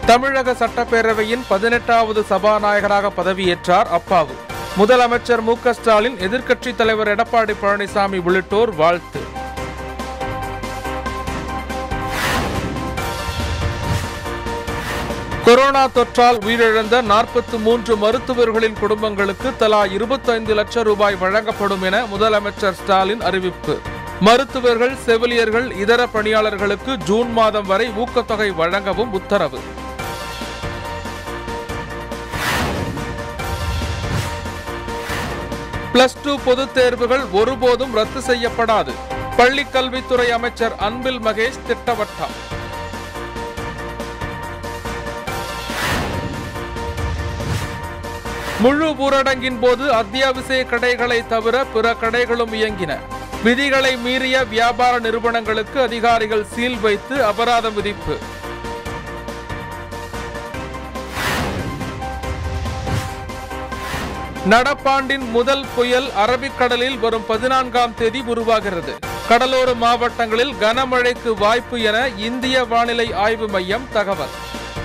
தமிழக சட்டப்பேரவையின் பதினெட்டாவது சபாநாயகராக பதவியேற்றார் அப்பாவு முதலமைச்சர் மு க ஸ்டாலின் எதிர்க்கட்சித் தலைவர் எடப்பாடி பழனிசாமி உள்ளிட்டோர் வாழ்த்து கொரோனா தொற்றால் உயிரிழந்த நாற்பத்தி மூன்று மருத்துவர்களின் குடும்பங்களுக்கு தலா இருபத்தைந்து லட்சம் ரூபாய் வழங்கப்படும் என முதலமைச்சர் ஸ்டாலின் அறிவிப்பு மருத்துவர்கள் செவிலியர்கள் இதர பணியாளர்களுக்கு ஜூன் மாதம் வரை ஊக்கத்தொகை வழங்கவும் உத்தரவு பிளஸ் டூ பொதுத் தேர்வுகள் ஒருபோதும் ரத்து செய்யப்படாது பள்ளிக் கல்வித்துறை அமைச்சர் அன்பில் மகேஷ் திட்டவட்டம் முழு ஊரடங்கின் போது அத்தியாவசிய கடைகளை தவிர பிற கடைகளும் இயங்கின விதிகளை மீறிய வியாபார நிறுவனங்களுக்கு அதிகாரிகள் சீல் வைத்து அபராதம் விதிப்பு நடப்பாண்டின் முதல் புயல் அரபிக்கடலில் வரும் பதினான்காம் தேதி உருவாகிறது கடலோர மாவட்டங்களில் கனமழைக்கு வாய்ப்பு என இந்திய வானிலை ஆய்வு மையம் தகவல்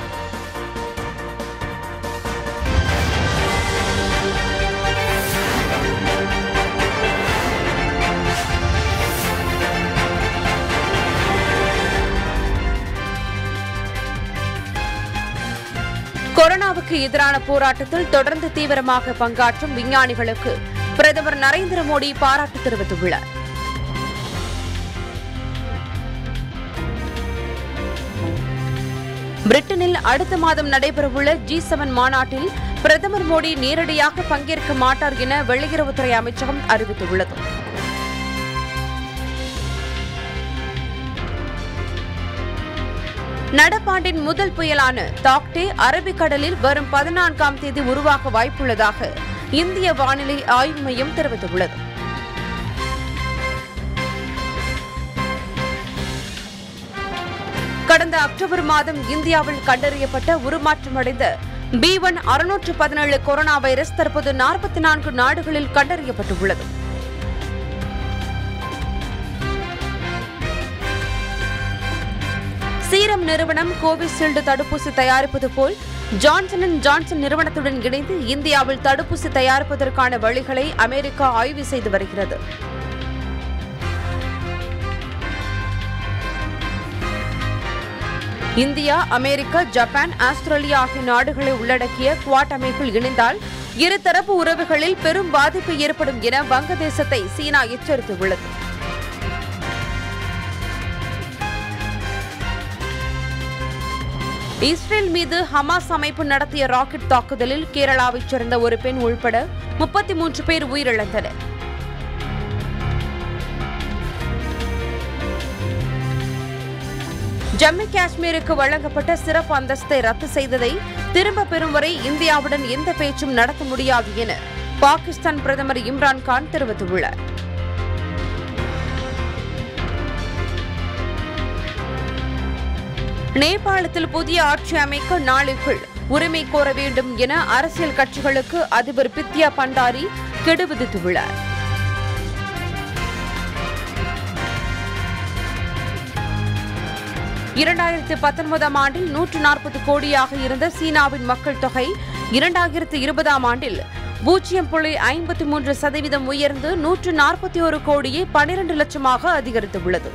கொரோனாவுக்கு எதிரான போராட்டத்தில் தொடர்ந்து தீவிரமாக பங்காற்றும் விஞ்ஞானிகளுக்கு பிரதமர் நரேந்திர மோடி பாராட்டு தெரிவித்துள்ளார் பிரிட்டனில் அடுத்த மாதம் நடைபெறவுள்ள ஜி செவன் மாநாட்டில் பிரதமர் மோடி நேரடியாக பங்கேற்க மாட்டார் என வெளியுறவுத்துறை அமைச்சகம் அறிவித்துள்ளது நடப்பாண்டின் முதல் புயலான தாக்டே அரபிக்கடலில் வரும் பதினான்காம் தேதி உருவாக வாய்ப்புள்ளதாக இந்திய வானிலை ஆய்வு மையம் தெரிவித்துள்ளது கடந்த அக்டோபர் மாதம் இந்தியாவில் கண்டறியப்பட்ட உருமாற்றமடைந்த பி ஒன் அறுநூற்று பதினேழு கொரோனா வைரஸ் தற்போது நாற்பத்தி நான்கு நாடுகளில் கண்டறியப்பட்டுள்ளது சீரம் நிறுவனம் கோவிஷீல்டு தடுப்பூசி தயாரிப்பது போல் ஜான்சன் அண்ட் ஜான்சன் நிறுவனத்துடன் இணைந்து இந்தியாவில் தடுப்பூசி தயாரிப்பதற்கான வழிகளை அமெரிக்கா ஆய்வு செய்து வருகிறது இந்தியா அமெரிக்கா ஜப்பான் ஆஸ்திரேலியா ஆகிய நாடுகளை உள்ளடக்கிய குவாட் அமைப்பில் இணைந்தால் இருதரப்பு உறவுகளில் பெரும் பாதிப்பு ஏற்படும் என வங்கதேசத்தை சீனா எச்சரித்துள்ளது இஸ்ரேல் மீது ஹமாஸ் அமைப்பு நடத்திய ராக்கெட் தாக்குதலில் கேரளாவைச் சேர்ந்த ஒரு பெண் உள்பட முப்பத்தி மூன்று பேர் உயிரிழந்தனர் ஜம்மு காஷ்மீருக்கு வழங்கப்பட்ட சிறப்பு அந்தஸ்தை ரத்து செய்ததை திரும்ப பெறும் வரை இந்தியாவுடன் எந்த பேச்சும் நடத்த முடியாது என பாகிஸ்தான் பிரதமர் இம்ரான் கான் தெரிவித்துள்ளார் நேபாளத்தில் புதிய ஆட்சி அமைக்க நாளைக்குள் உரிமை கோர வேண்டும் என அரசியல் கட்சிகளுக்கு அதிபர் பித்யா பண்டாரி கெடு விதித்துள்ளார் இரண்டாயிரத்து பத்தொன்பதாம் ஆண்டில் நூற்று நாற்பது கோடியாக இருந்த சீனாவின் மக்கள் தொகை இரண்டாயிரத்து இருபதாம் ஆண்டில் பூஜ்ஜியம் புள்ளி ஐம்பத்தி மூன்று சதவீதம் உயர்ந்து நூற்று நாற்பத்தி ஒரு கோடியே பனிரெண்டு லட்சமாக அதிகரித்துள்ளது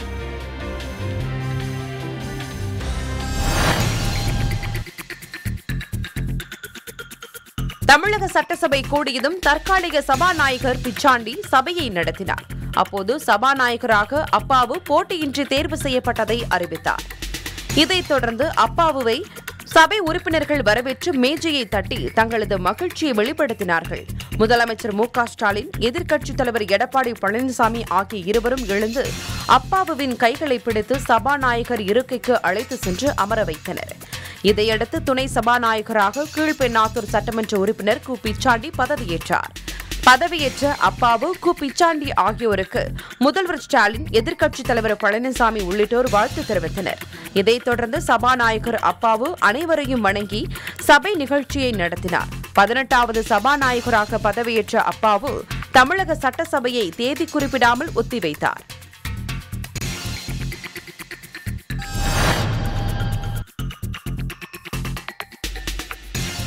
தமிழக சட்டசபை கூடியதும் தற்காலிக சபாநாயகர் பிச்சாண்டி சபையை நடத்தினார் அப்போது சபாநாயகராக அப்பாவு போட்டியின்றி தேர்வு செய்யப்பட்டதை அறிவித்தார் இதைத் தொடர்ந்து அப்பாவுவை சபை உறுப்பினர்கள் வரவேற்று மேஜையை தட்டி தங்களது மகிழ்ச்சியை வெளிப்படுத்தினார்கள் முதலமைச்சர் மு க ஸ்டாலின் எதிர்க்கட்சித் தலைவர் எடப்பாடி பழனிசாமி ஆகிய இருவரும் எழுந்து அப்பாவுவின் கைகளை பிடித்து சபாநாயகர் இருக்கைக்கு அழைத்து சென்று அமர வைத்தனர் இதையடுத்து துணை சபாநாயகராக கீழ்பெண்ணாத்தூர் சட்டமன்ற உறுப்பினர் கு பிச்சாண்டி பதவியேற்றார் பதவியேற்ற அப்பாவு கு பிச்சாண்டி ஆகியோருக்கு முதல்வர் ஸ்டாலின் எதிர்க்கட்சித் தலைவர் பழனிசாமி உள்ளிட்டோர் வாழ்த்து தெரிவித்தனர் இதைத் தொடர்ந்து சபாநாயகர் அப்பாவு அனைவரையும் வணங்கி சபை நிகழ்ச்சியை நடத்தினார் பதினெட்டாவது சபாநாயகராக பதவியேற்ற அப்பாவு தமிழக சட்டசபையை தேதி குறிப்பிடாமல் ஒத்திவைத்தார்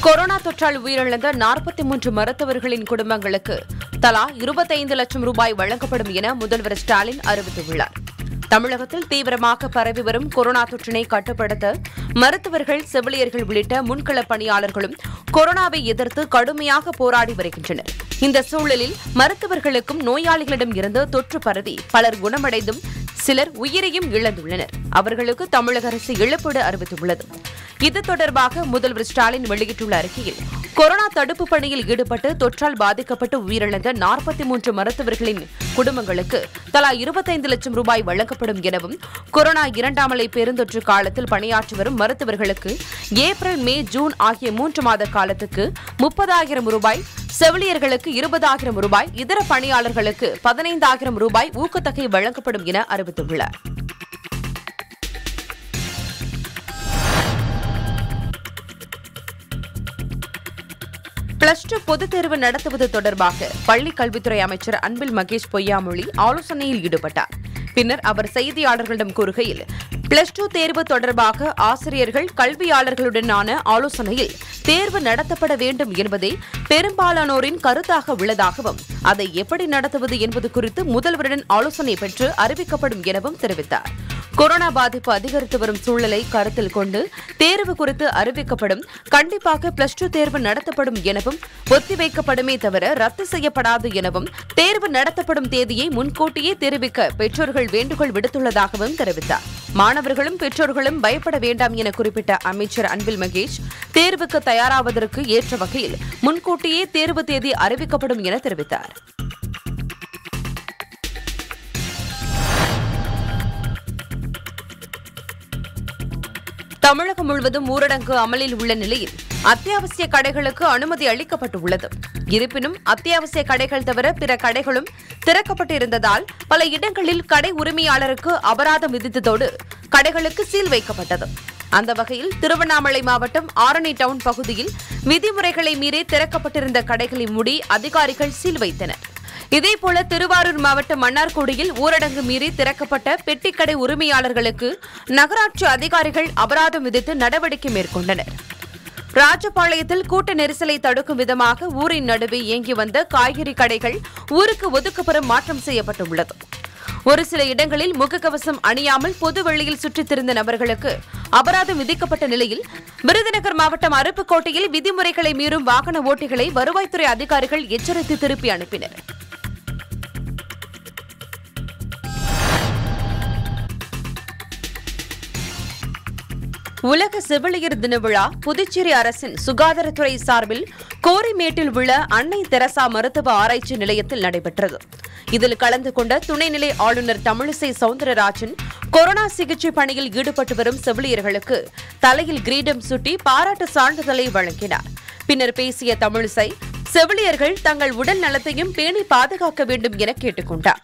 கொரோனா தொற்றால் உயிரிழந்த நாற்பத்தி மூன்று மருத்துவர்களின் குடும்பங்களுக்கு தலா இருபத்தைந்து லட்சம் ரூபாய் வழங்கப்படும் என முதல்வர் ஸ்டாலின் அறிவித்துள்ளார் தமிழகத்தில் தீவிரமாக பரவி வரும் கொரோனா தொற்றினை கட்டுப்படுத்த மருத்துவர்கள் செவிலியர்கள் உள்ளிட்ட முன்களப் பணியாளர்களும் கொரோனாவை எதிர்த்து கடுமையாக போராடி வருகின்றனர் இந்த சூழலில் மருத்துவர்களுக்கும் நோயாளிகளிடம் இருந்து தொற்று பரவி பலர் குணமடைந்தும் சிலர் உயிரையும் இழந்துள்ளனர் அவர்களுக்கு தமிழக அரசு இழப்பீடு அறிவித்துள்ளது இது தொடர்பாக முதல்வர் ஸ்டாலின் வெளியிட்டுள்ள அறிக்கையில் கொரோனா தடுப்பு பணியில் ஈடுபட்டு தொற்றால் பாதிக்கப்பட்டு உயிரிழந்த நாற்பத்தி மூன்று மருத்துவர்களின் குடும்பங்களுக்கு தலா இருபத்தைந்து லட்சம் ரூபாய் வழங்கப்படும் எனவும் கொரோனா இரண்டாம் அலை பெருந்தொற்று காலத்தில் பணியாற்றி வரும் மருத்துவர்களுக்கு ஏப்ரல் மே ஜூன் ஆகிய மூன்று மாத காலத்துக்கு முப்பதாயிரம் ரூபாய் செவிலியர்களுக்கு இருபதாயிரம் ரூபாய் இதர பணியாளர்களுக்கு பதினைந்தாயிரம் ரூபாய் ஊக்கத்தொகை வழங்கப்படும் என அறிவித்துள்ளார் பிளஸ் டூ பொதுத் தேர்வு நடத்துவது தொடர்பாக பள்ளிக் கல்வித்துறை அமைச்சர் அன்பில் மகேஷ் பொய்யாமொழி ஆலோசனையில் ஈடுபட்டார் பின்னர் அவர் செய்தியாளர்களிடம் கூறுகையில் பிளஸ் டூ தேர்வு தொடர்பாக ஆசிரியர்கள் கல்வியாளர்களுடனான ஆலோசனையில் தேர்வு நடத்தப்பட வேண்டும் என்பதே பெரும்பாலானோரின் கருத்தாக உள்ளதாகவும் அதை எப்படி நடத்துவது என்பது குறித்து முதல்வருடன் ஆலோசனை பெற்று அறிவிக்கப்படும் எனவும் தெரிவித்தார் கொரோனா பாதிப்பு அதிகரித்து வரும் சூழலை கருத்தில் கொண்டு தேர்வு குறித்து அறிவிக்கப்படும் கண்டிப்பாக பிளஸ் டூ தேர்வு நடத்தப்படும் எனவும் ஒத்திவைக்கப்படுமே தவிர ரத்து செய்யப்படாது எனவும் தேர்வு நடத்தப்படும் தேதியை முன்கூட்டியே தெரிவிக்க பெற்றோர்கள் வேண்டுகோள் விடுத்துள்ளதாகவும் தெரிவித்தார் மாணவர்களும் பெற்றோர்களும் பயப்பட வேண்டாம் என குறிப்பிட்ட அமைச்சர் அன்பில் மகேஷ் தேர்வுக்கு தயாராவதற்கு ஏற்ற வகையில் முன்கூட்டியே தேர்வு தேதி அறிவிக்கப்படும் என தெரிவித்தார் தமிழகம் முழுவதும் ஊரடங்கு அமலில் உள்ள நிலையில் அத்தியாவசிய கடைகளுக்கு அனுமதி அளிக்கப்பட்டுள்ளது இருப்பினும் அத்தியாவசிய கடைகள் தவிர பிற கடைகளும் திறக்கப்பட்டிருந்ததால் பல இடங்களில் கடை உரிமையாளருக்கு அபராதம் விதித்ததோடு கடைகளுக்கு சீல் வைக்கப்பட்டது அந்த வகையில் திருவண்ணாமலை மாவட்டம் ஆரணி டவுன் பகுதியில் விதிமுறைகளை மீறி திறக்கப்பட்டிருந்த கடைகளை மூடி அதிகாரிகள் சீல் வைத்தனர் இதேபோல திருவாரூர் மாவட்டம் மன்னார்குடியில் ஊரடங்கு மீறி திறக்கப்பட்ட பெட்டிக்கடை உரிமையாளர்களுக்கு நகராட்சி அதிகாரிகள் அபராதம் விதித்து நடவடிக்கை மேற்கொண்டனர் ராஜபாளையத்தில் கூட்ட நெரிசலை தடுக்கும் விதமாக ஊரின் நடுவே இயங்கி வந்த காய்கறி கடைகள் ஊருக்கு ஒதுக்குப்புறம் மாற்றம் செய்யப்பட்டுள்ளது ஒரு சில இடங்களில் முகக்கவசம் அணியாமல் பொது வெளியில் சுற்றித் திரிந்த நபர்களுக்கு அபராதம் விதிக்கப்பட்ட நிலையில் விருதுநகர் மாவட்டம் அருப்புக்கோட்டையில் விதிமுறைகளை மீறும் வாகன ஓட்டிகளை வருவாய்த்துறை அதிகாரிகள் எச்சரித்து திருப்பி அனுப்பினர் உலக செவிலியர் தின விழா புதுச்சேரி அரசின் சுகாதாரத்துறை சார்பில் கோரிமேட்டில் உள்ள அன்னை தெரசா மருத்துவ ஆராய்ச்சி நிலையத்தில் நடைபெற்றது இதில் கலந்து கொண்ட துணைநிலை ஆளுநர் தமிழிசை சவுந்தரராஜன் கொரோனா சிகிச்சை பணியில் ஈடுபட்டு வரும் செவிலியர்களுக்கு தலையில் கிரீடம் சுட்டி பாராட்டு சான்றிதழை வழங்கினார் பின்னர் பேசிய தமிழிசை செவிலியர்கள் தங்கள் உடல் நலத்தையும் பேணி பாதுகாக்க வேண்டும் என கேட்டுக் கொண்டார்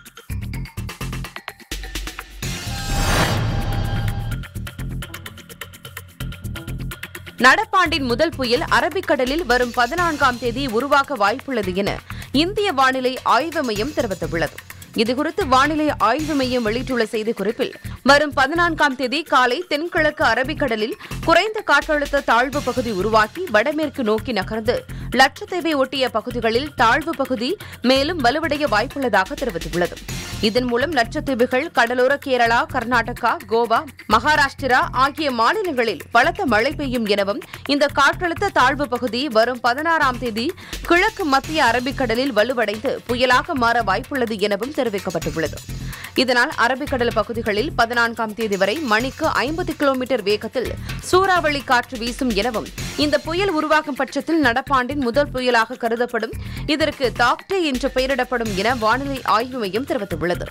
நடப்பாண்டின் முதல் புயல் அரபிக்கடலில் வரும் பதினான்காம் தேதி உருவாக வாய்ப்புள்ளது என இந்திய வானிலை ஆய்வு மையம் தெரிவித்துள்ளது இதுகுறித்து வானிலை ஆய்வு மையம் வெளியிட்டுள்ள செய்திக்குறிப்பில் வரும் பதினான்காம் தேதி காலை தென்கிழக்கு அரபிக்கடலில் குறைந்த காற்றழுத்த தாழ்வு பகுதி உருவாக்கி வடமேற்கு நோக்கி நகர்ந்து லட்சத்தீவை ஒட்டிய பகுதிகளில் தாழ்வு பகுதி மேலும் வலுவடைய வாய்ப்புள்ளதாக தெரிவித்துள்ளது இதன் மூலம் லட்சத்தீவுகள் கடலோர கேரளா கர்நாடகா கோவா மகாராஷ்டிரா ஆகிய மாநிலங்களில் பலத்த மழை பெய்யும் எனவும் இந்த காற்றழுத்த தாழ்வு பகுதி வரும் பதினாறாம் தேதி கிழக்கு மத்திய அரபிக்கடலில் வலுவடைந்து புயலாக மாற வாய்ப்புள்ளது எனவும் தெரிவிக்கப்பட்டுள்ளது இதனால் அரபிக்கடல் பகுதிகளில் பதினான்காம் தேதி வரை மணிக்கு ஐம்பது கிலோமீட்டர் வேகத்தில் சூறாவளி காற்று வீசும் எனவும் இந்த புயல் உருவாகும் பட்சத்தில் நடப்பாண்டின் முதல் புயலாக கருதப்படும் இதற்கு தாக்டே என்று பெயரிடப்படும் என வானிலை ஆய்வு மையம் தெரிவித்துள்ளது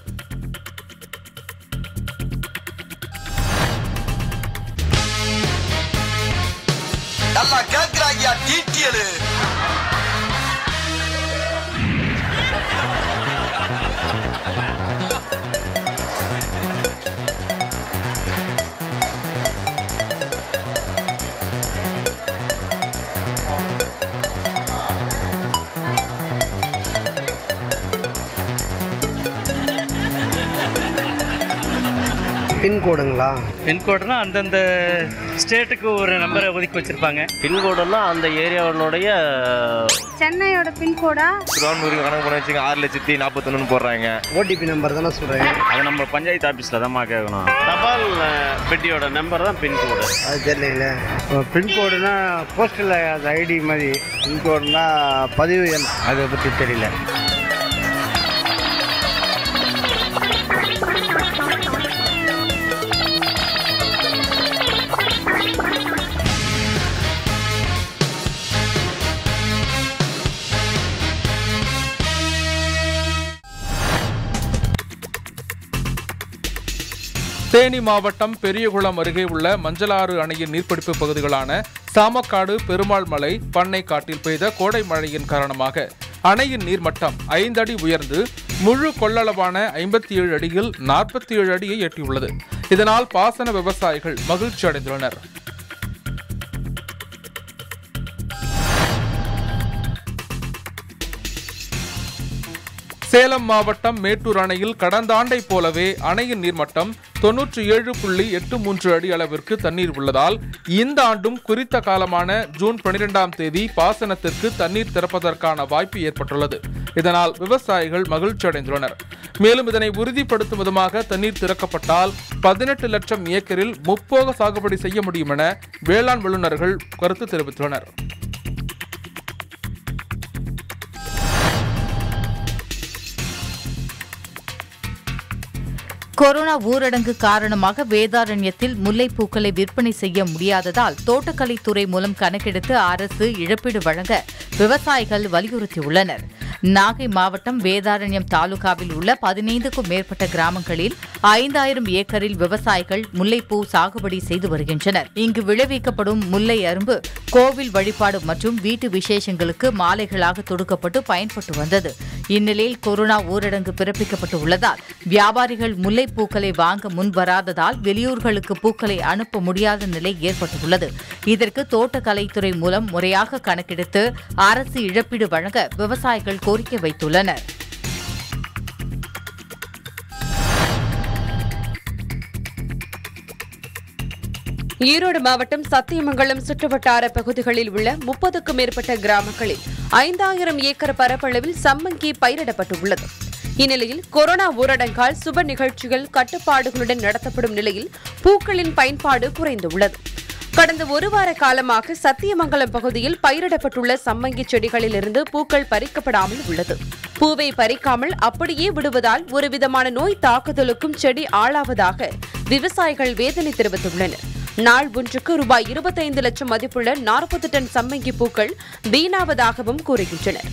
நல்லா கேக்குறாங்கயா டீட்டியலு பின்கோடுங்களா பின்கோடுனா அந்தந்த ஸ்டேட்டுக்கு ஒரு நம்பரை ஒதுக்கி வச்சிருப்பாங்க பின்கோடெல்லாம் அந்த ஏரியாவினுடைய சென்னையோட பின்கோடா திருவாரூருக்கு கணக்கு பண்ண வச்சுங்க ஆறு லட்சத்தி நாற்பத்தொன்னு போடுறாங்க ஓடிபி நம்பர் தானே சொல்கிறேன் அது நம்ம பஞ்சாயத்து ஆஃபீஸில் தான்மா கேட்கணும் தபால் அஹ், பெட்டியோட நம்பர் தான் பின்கோடு அது தெரியல பின்கோடுனா போஸ்டல் அது ஐடி மாதிரி பின்கோடுனா பதிவு எண் அதை பற்றி தெரியல தேனி மாவட்டம் பெரியகுளம் அருகே உள்ள மஞ்சளாறு அணையின் நீர்பிடிப்பு பகுதிகளான சாமக்காடு பெருமாள் மலை பண்ணை காட்டில் பெய்த கோடை மழையின் காரணமாக அணையின் நீர்மட்டம் ஐந்து அடி உயர்ந்து முழு கொள்ளளவான ஐம்பத்தி ஏழு அடியில் நாற்பத்தி ஏழு அடியை எட்டியுள்ளது இதனால் பாசன விவசாயிகள் மகிழ்ச்சி அடைந்துள்ளனர் சேலம் மாவட்டம் மேட்டூர் அணையில் கடந்த ஆண்டைப் போலவே அணையின் நீர்மட்டம் தொன்னூற்றி ஏழு புள்ளி எட்டு மூன்று அடி அளவிற்கு தண்ணீர் உள்ளதால் இந்த ஆண்டும் குறித்த காலமான ஜூன் பனிரெண்டாம் தேதி பாசனத்திற்கு தண்ணீர் திறப்பதற்கான வாய்ப்பு ஏற்பட்டுள்ளது இதனால் விவசாயிகள் மகிழ்ச்சி அடைந்துள்ளனர் மேலும் இதனை உறுதிப்படுத்தும் விதமாக தண்ணீர் திறக்கப்பட்டால் பதினெட்டு லட்சம் ஏக்கரில் முப்போக சாகுபடி செய்ய முடியும் என வேளாண் வல்லுநர்கள் கருத்து தெரிவித்துள்ளனர் கொரோனா ஊரடங்கு காரணமாக வேதாரண்யத்தில் முல்லைப்பூக்களை விற்பனை செய்ய முடியாததால் தோட்டக்கலைத்துறை மூலம் கணக்கெடுத்து அரசு இழப்பீடு வழங்க விவசாயிகள் வலியுறுத்தியுள்ளனர் நாகை மாவட்டம் வேதாரண்யம் தாலுகாவில் உள்ள பதினைந்துக்கும் மேற்பட்ட கிராமங்களில் ஐந்தாயிரம் ஏக்கரில் விவசாயிகள் முல்லைப்பூ சாகுபடி செய்து வருகின்றனர் இங்கு விளைவிக்கப்படும் முல்லை அரும்பு கோவில் வழிபாடு மற்றும் வீட்டு விசேஷங்களுக்கு மாலைகளாக தொடுக்கப்பட்டு பயன்பட்டு வந்தது இந்நிலையில் கொரோனா ஊரடங்கு பிறப்பிக்கப்பட்டு உள்ளதால் வியாபாரிகள் முல்லைப்பூக்களை வாங்க முன்வராததால் வெளியூர்களுக்கு பூக்களை அனுப்ப முடியாத நிலை ஏற்பட்டுள்ளது இதற்கு தோட்டக்கலைத்துறை மூலம் முறையாக கணக்கெடுத்து அரசு இழப்பீடு வழங்க விவசாயிகள் கோரிக்கை வைத்துள்ளனர் ஈரோடு மாவட்டம் சத்தியமங்கலம் சுற்றுவட்டார பகுதிகளில் உள்ள முப்பதுக்கும் மேற்பட்ட கிராமங்களில் ஐந்தாயிரம் ஏக்கர் பரப்பளவில் சம்மங்கி பயிரிடப்பட்டுள்ளது இந்நிலையில் கொரோனா ஊரடங்கால் சுப நிகழ்ச்சிகள் கட்டுப்பாடுகளுடன் நடத்தப்படும் நிலையில் பூக்களின் பயன்பாடு குறைந்துள்ளது கடந்த ஒரு வார காலமாக சத்தியமங்கலம் பகுதியில் பயிரிடப்பட்டுள்ள சம்மங்கி செடிகளிலிருந்து பூக்கள் பறிக்கப்படாமல் உள்ளது பூவை பறிக்காமல் அப்படியே விடுவதால் ஒருவிதமான நோய் தாக்குதலுக்கும் செடி ஆளாவதாக விவசாயிகள் வேதனை தெரிவித்துள்ளனர் நாள் ஒன்றுக்கு ரூபாய் இருபத்தைந்து லட்சம் மதிப்புள்ள நாற்பது டன் சம்மங்கி பூக்கள் வீணாவதாகவும் கூறுகின்றனர்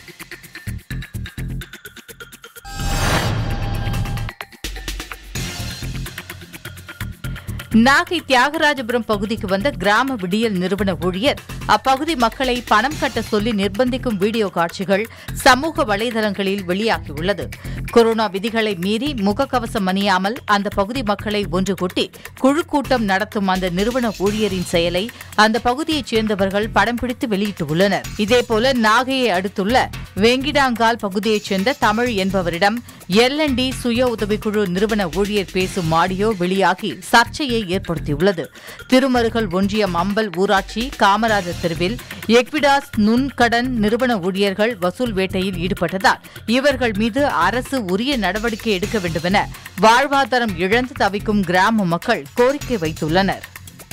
நாகை தியாகராஜபுரம் பகுதிக்கு வந்த கிராம விடியல் நிறுவன ஊழியர் அப்பகுதி மக்களை பணம் கட்ட சொல்லி நிர்பந்திக்கும் வீடியோ காட்சிகள் சமூக வலைதளங்களில் வெளியாகியுள்ளது கொரோனா விதிகளை மீறி முகக்கவசம் அணியாமல் அந்த பகுதி மக்களை ஒன்று கூட்டி குழு கூட்டம் நடத்தும் அந்த நிறுவன ஊழியரின் செயலை அந்த பகுதியைச் சேர்ந்தவர்கள் படம் பிடித்து வெளியிட்டுள்ளனர் இதேபோல நாகையை அடுத்துள்ள வெங்கிடாங்கால் பகுதியைச் சேர்ந்த தமிழ் என்பவரிடம் எல்என்டி சுய உதவிக்குழு நிறுவன ஊழியர் பேசும் ஆடியோ வெளியாகி சர்ச்சையை ஏற்படுத்தியுள்ளது திருமருகல் ஒன்றியம் அம்பல் ஊராட்சி காமராஜர் தெருவில் எக்விடாஸ் நுண்கடன் நிறுவன ஊழியர்கள் வசூல் வேட்டையில் ஈடுபட்டதால் இவர்கள் மீது அரசு உரிய நடவடிக்கை எடுக்க வேண்டுமென வாழ்வாதாரம் இழந்து தவிக்கும் கிராம மக்கள் கோரிக்கை வைத்துள்ளனர்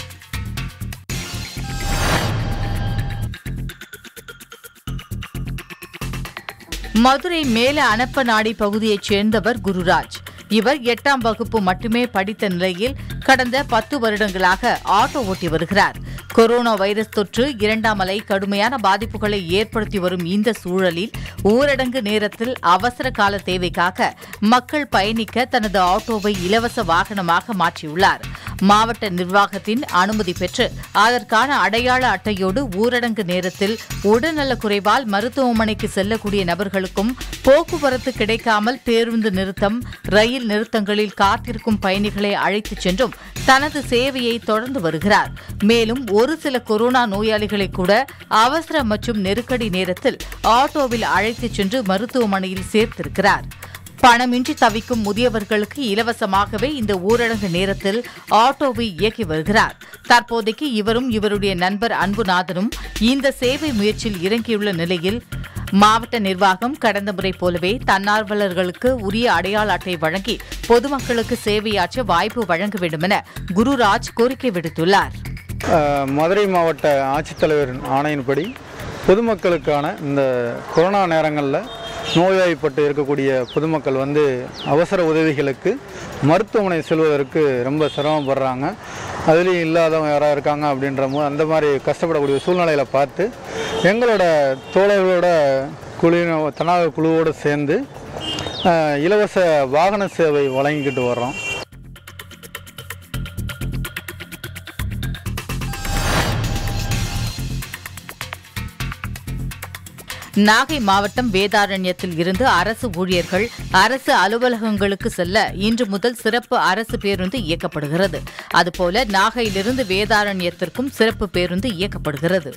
மதுரை மேல அனப்பநாடி பகுதியைச் சேர்ந்தவர் குருராஜ் இவர் எட்டாம் வகுப்பு மட்டுமே படித்த நிலையில் கடந்த பத்து வருடங்களாக ஆட்டோ ஓட்டி வருகிறார் கொரோனா வைரஸ் தொற்று இரண்டாம் அலை கடுமையான பாதிப்புகளை ஏற்படுத்தி வரும் இந்த சூழலில் ஊரடங்கு நேரத்தில் அவசர கால தேவைக்காக மக்கள் பயணிக்க தனது ஆட்டோவை இலவச வாகனமாக மாற்றியுள்ளார் மாவட்ட நிர்வாகத்தின் அனுமதி பெற்று அதற்கான அடையாள அட்டையோடு ஊரடங்கு நேரத்தில் உடல்நலக் குறைவால் மருத்துவமனைக்கு செல்லக்கூடிய நபர்களுக்கும் போக்குவரத்து கிடைக்காமல் பேருந்து நிறுத்தம் ரயில் நிறுத்தங்களில் காத்திருக்கும் பயணிகளை அழைத்துச் சென்றும் தனது சேவையை தொடர்ந்து வருகிறார் மேலும் ஒரு சில கொரோனா நோயாளிகளை கூட அவசர மற்றும் நெருக்கடி நேரத்தில் ஆட்டோவில் அழைத்துச் சென்று மருத்துவமனையில் சேர்த்திருக்கிறார் பணமின்றி தவிக்கும் முதியவர்களுக்கு இலவசமாகவே இந்த ஊரடங்கு நேரத்தில் ஆட்டோவை இயக்கி வருகிறார் தற்போதைக்கு இவரும் இவருடைய நண்பர் அன்புநாதனும் இந்த சேவை முயற்சியில் இறங்கியுள்ள நிலையில் மாவட்ட நிர்வாகம் கடந்த முறை போலவே தன்னார்வலர்களுக்கு உரிய அடையாள அட்டை வழங்கி பொதுமக்களுக்கு சேவையாற்ற வாய்ப்பு வழங்க வேண்டும் என குருராஜ் கோரிக்கை விடுத்துள்ளார் அஹ், மதுரை மாவட்ட ஆட்சித்தலைவரின் ஆணையின்படி பொதுமக்களுக்கான இந்த கொரோனா நேரங்களில் நோய்வாய்ப்பட்டு இருக்கக்கூடிய பொதுமக்கள் வந்து அவசர உதவிகளுக்கு மருத்துவமனை செல்வதற்கு ரொம்ப சிரமப்படுறாங்க அதுலேயும் இல்லாதவங்க யாராவது இருக்காங்க அப்படின்ற போது அந்த மாதிரி கஷ்டப்படக்கூடிய சூழ்நிலையில் பார்த்து எங்களோட தோழர்களோட குழு தன்னார்வ குழுவோடு சேர்ந்து அஹ், இலவச வாகன சேவை வழங்கிக்கிட்டு வர்றோம் நாகை மாவட்டம் வேதாரண்யத்தில் இருந்து அரசு ஊழியர்கள் அரசு அலுவலகங்களுக்கு செல்ல இன்று முதல் சிறப்பு அரசு பேருந்து இயக்கப்படுகிறது அதுபோல நாகையிலிருந்து வேதாரண்யத்திற்கும் சிறப்பு பேருந்து இயக்கப்படுகிறது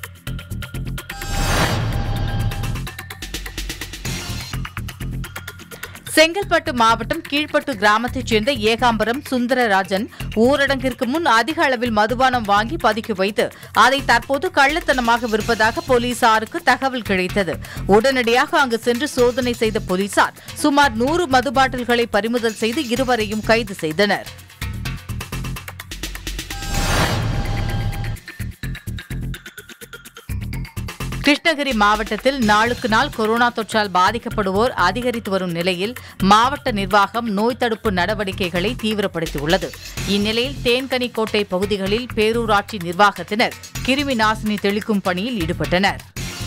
செங்கல்பட்டு மாவட்டம் கீழ்ப்பட்டு கிராமத்தைச் சேர்ந்த ஏகாம்பரம் சுந்தரராஜன் ஊரடங்கிற்கு முன் அதிக அளவில் மதுபானம் வாங்கி பதுக்கி வைத்து அதை தற்போது கள்ளத்தனமாக விற்பதாக போலீசாருக்கு தகவல் கிடைத்தது உடனடியாக அங்கு சென்று சோதனை செய்த போலீசார் சுமார் நூறு மது பாட்டில்களை பறிமுதல் செய்து இருவரையும் கைது செய்தனர் கிருஷ்ணகிரி மாவட்டத்தில் நாளுக்கு நாள் கொரோனா தொற்றால் பாதிக்கப்படுவோர் அதிகரித்து வரும் நிலையில் மாவட்ட நிர்வாகம் நோய் தடுப்பு நடவடிக்கைகளை தீவிரப்படுத்தியுள்ளது இந்நிலையில் தேன்கனிக்கோட்டை பகுதிகளில் பேரூராட்சி நிர்வாகத்தினர் கிருமி நாசினி தெளிக்கும் பணியில் ஈடுபட்டனர்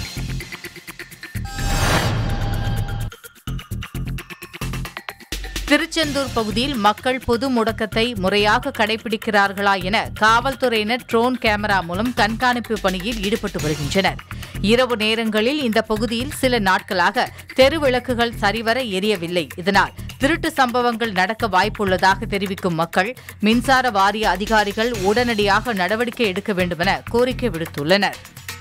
திருச்செந்தூர் பகுதியில் மக்கள் பொது முடக்கத்தை முறையாக கடைபிடிக்கிறார்களா என காவல்துறையினர் ட்ரோன் கேமரா மூலம் கண்காணிப்பு பணியில் ஈடுபட்டு வருகின்றனர் இரவு நேரங்களில் இந்த பகுதியில் சில நாட்களாக தெருவிளக்குகள் சரிவர எரியவில்லை இதனால் திருட்டு சம்பவங்கள் நடக்க வாய்ப்புள்ளதாக தெரிவிக்கும் மக்கள் மின்சார வாரிய அதிகாரிகள் உடனடியாக நடவடிக்கை எடுக்க வேண்டுமென கோரிக்கை விடுத்துள்ளனர்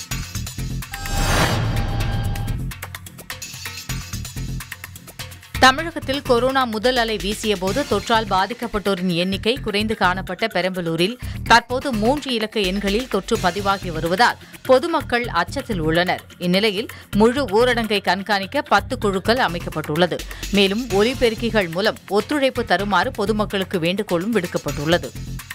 தமிழகத்தில் கொரோனா முதல் அலை வீசியபோது தொற்றால் பாதிக்கப்பட்டோரின் எண்ணிக்கை குறைந்து காணப்பட்ட பெரம்பலூரில் தற்போது மூன்று இலக்க எண்களில் தொற்று பதிவாகி வருவதால் பொதுமக்கள் அச்சத்தில் உள்ளனர் இந்நிலையில் முழு ஊரடங்கை கண்காணிக்க பத்து குழுக்கள் அமைக்கப்பட்டுள்ளது மேலும் ஒலிபெருக்கிகள் மூலம் ஒத்துழைப்பு தருமாறு பொதுமக்களுக்கு வேண்டுகோளும் விடுக்கப்பட்டுள்ளது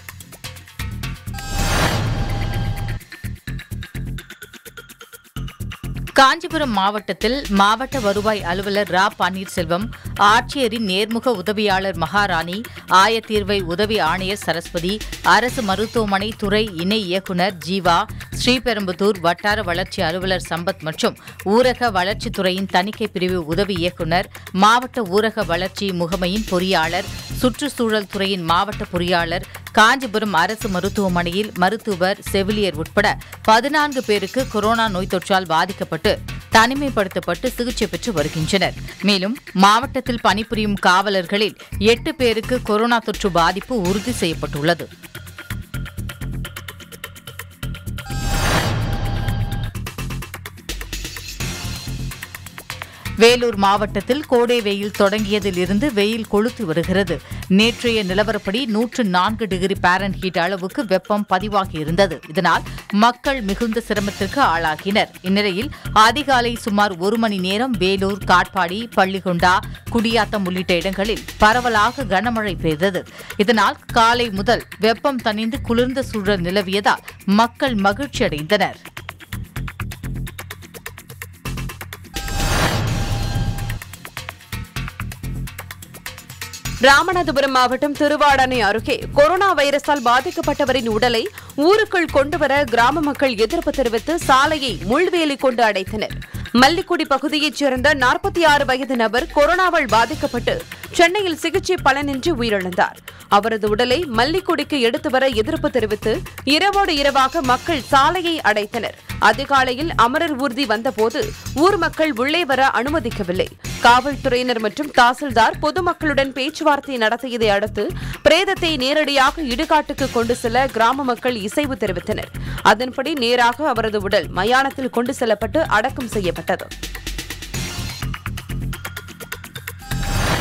காஞ்சிபுரம் மாவட்டத்தில் மாவட்ட வருவாய் அலுவலர் ரா பன்னீர்செல்வம் ஆட்சியரின் நேர்முக உதவியாளர் மகாராணி ஆயத்தீர்வை உதவி ஆணையர் சரஸ்வதி அரசு மருத்துவமனை துறை இணை இயக்குநர் ஜீவா ஸ்ரீபெரும்புதூர் வட்டார வளர்ச்சி அலுவலர் சம்பத் மற்றும் ஊரக வளர்ச்சித்துறையின் தணிக்கை பிரிவு உதவி இயக்குநர் மாவட்ட ஊரக வளர்ச்சி முகமையின் பொறியாளர் சுற்றுச்சூழல் துறையின் மாவட்ட பொறியாளர் காஞ்சிபுரம் அரசு மருத்துவமனையில் மருத்துவர் செவிலியர் உட்பட பதினான்கு பேருக்கு கொரோனா நோய் தொற்றால் பாதிக்கப்பட்டு தனிமைப்படுத்தப்பட்டு சிகிச்சை பெற்று வருகின்றனர் மேலும் மாவட்டத்தில் பணிபுரியும் காவலர்களில் எட்டு பேருக்கு கொரோனா தொற்று பாதிப்பு உறுதி செய்யப்பட்டுள்ளது வேலூர் மாவட்டத்தில் கோடை வெயில் தொடங்கியதிலிருந்து வெயில் கொளுத்து வருகிறது நேற்றைய நிலவரப்படி நூற்று நான்கு டிகிரி பாரன்ஹீட் அளவுக்கு வெப்பம் பதிவாகியிருந்தது இதனால் மக்கள் மிகுந்த சிரமத்திற்கு ஆளாகினர் இந்நிலையில் அதிகாலை சுமார் ஒரு மணி நேரம் வேலூர் காட்பாடி பள்ளிகொண்டா குடியாத்தம் உள்ளிட்ட இடங்களில் பரவலாக கனமழை பெய்தது இதனால் காலை முதல் வெப்பம் தணிந்து குளிர்ந்த சூழல் நிலவியதால் மக்கள் மகிழ்ச்சியடைந்தனர் ராமநாதபுரம் மாவட்டம் திருவாடானை அருகே கொரோனா வைரஸால் பாதிக்கப்பட்டவரின் உடலை ஊருக்குள் கொண்டுவர கிராம மக்கள் எதிர்ப்பு தெரிவித்து சாலையை முள்வேலி கொண்டு அடைத்தனர் மல்லிக்குடி பகுதியைச் சேர்ந்த நாற்பத்தி ஆறு வயது நபர் கொரோனாவால் பாதிக்கப்பட்டு சென்னையில் சிகிச்சை பலனின்றி உயிரிழந்தார் அவரது உடலை மல்லிக்குடிக்கு எடுத்து வர எதிர்ப்பு தெரிவித்து இரவோடு இரவாக மக்கள் சாலையை அடைத்தனர் அதிகாலையில் அமரர் ஊர்தி வந்தபோது ஊர் மக்கள் உள்ளே வர அனுமதிக்கவில்லை காவல்துறையினர் மற்றும் தாசில்தார் பொதுமக்களுடன் பேச்சுவார்த்தை நடத்தியதை அடுத்து பிரேதத்தை நேரடியாக இடுகாட்டுக்கு கொண்டு செல்ல கிராம மக்கள் இசைவு தெரிவித்தனர் அதன்படி நேராக அவரது உடல் மயானத்தில் கொண்டு செல்லப்பட்டு அடக்கம் செய்யப்பட்டது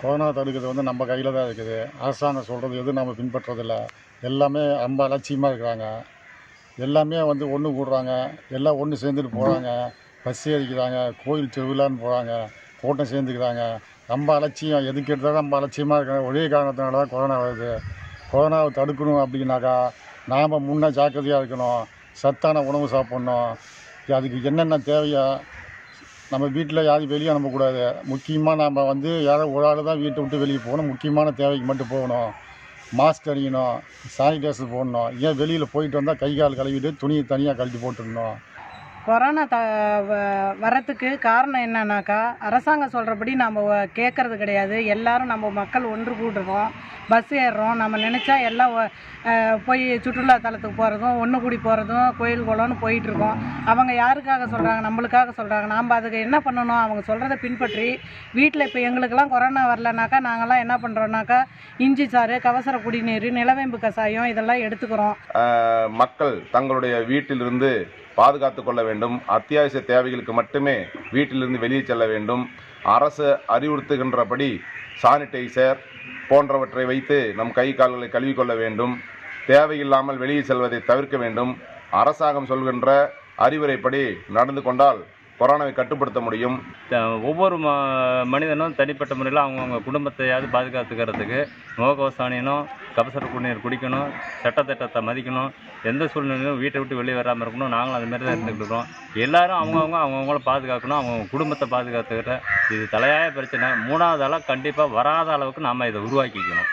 கொரோனா தடுக்கிறது வந்து நம்ம கையில் தான் இருக்குது அரசாங்கம் சொல்கிறது எதுவும் நம்ம பின்பற்றதில்ல எல்லாமே ரொம்ப அலட்சியமாக இருக்கிறாங்க எல்லாமே வந்து ஒன்று கூடுறாங்க எல்லாம் ஒன்று சேர்ந்துட்டு போகிறாங்க பஸ் ஏறிக்கிறாங்க கோயில் திருவிழான்னு போகிறாங்க கூட்டம் சேர்ந்துக்கிறாங்க ரொம்ப அலட்சியம் எதுக்கு எடுத்தாலும் ரொம்ப அலட்சியமாக இருக்காங்க ஒரே காரணத்தினால தான் கொரோனா வருது கொரோனாவை தடுக்கணும் அப்படின்னாக்கா நாம் முன்னே ஜாக்கிரதையாக இருக்கணும் சத்தான உணவு சாப்பிட்ணும் அதுக்கு என்னென்ன தேவையோ நம்ம வீட்டில் யாரும் வெளியே அனுப்பக்கூடாது முக்கியமாக நம்ம வந்து யாரோ ஒரு ஆள் தான் வீட்டை விட்டு வெளியே போகணும் முக்கியமான தேவைக்கு மட்டும் போகணும் மாஸ்க் அணியணும் சானிடைசர் போடணும் ஏன் வெளியில் போயிட்டு வந்தால் கை கால் கழுவிட்டு துணியை தனியாக கழட்டி போட்டுடணும் கொரோனா த வ- வரத்துக்கு காரணம் என்னன்னாக்கா அரசாங்கம் சொல்கிறபடி நம்ம கேட்கறது கிடையாது எல்லாரும் நம்ம மக்கள் ஒன்று கூடுறோம் பஸ் ஏறுறோம் நம்ம நினச்சா எல்லாம் ஒ- அஹ் போய் சுற்றுலா தலத்துக்கு போகிறதும் ஒன்று கூடி போகிறதும் கோயில் குளம்னு போயிட்டுருக்கோம் அவங்க யாருக்காக சொல்கிறாங்க நம்மளுக்காக சொல்கிறாங்க நாம் அதுக்கு என்ன பண்ணணும் அவங்க சொல்கிறத பின்பற்றி வீட்டில் இப்போ எங்களுக்கெல்லாம் கொரோனா வரலனாக்கா நாங்கள்லாம் என்ன பண்ணுறோன்னாக்கா இஞ்சி சாறு கவசர குடிநீர் நிலவேம்பு கஷாயம் இதெல்லாம் எடுத்துக்கிறோம் ஆஹ், மக்கள் தங்களுடைய வீட்டிலிருந்து பாதுகாத்து கொள்ள வேண்டும் அத்தியாவசிய தேவைகளுக்கு மட்டுமே வீட்டிலிருந்து வெளியே செல்ல வேண்டும் அரசு அறிவுறுத்துகின்றபடி சானிடைசர் போன்றவற்றை வைத்து நம் கை கால்களை கழுவிக்கொள்ள வேண்டும் தேவையில்லாமல் வெளியே செல்வதை தவிர்க்க வேண்டும் அரசாங்கம் சொல்கின்ற அறிவுரைப்படி நடந்து கொண்டால் கொரோனாவை கட்டுப்படுத்த முடியும் த- ஒவ்வொரு ம மனிதனும் தனிப்பட்ட முறையில் அவங்கவுங்க குடும்பத்தையாவது பாதுகாத்துக்கிறதுக்கு முகக்கவசம் அணியணும் கபசர குடிநீர் குடிக்கணும் சட்டத்திட்டத்தை மதிக்கணும் எந்த சூழ்நிலையிலும் வீட்டை விட்டு வெளியே வராமல் இருக்கணும் நாங்களும் அது மாதிரி தான் இருந்துக்கிட்டு இருக்கோம் எல்லாரும் அவங்கவுங்க அவங்கவுங்கள பாதுகாக்கணும் அவங்கவுங்க குடும்பத்தை பாதுகாத்துக்கிட்ட இது தலையாய பிரச்சனை மூணாவது ஆளாக கண்டிப்பாக வராத அளவுக்கு நாம் இதை உருவாக்கிக்கணும்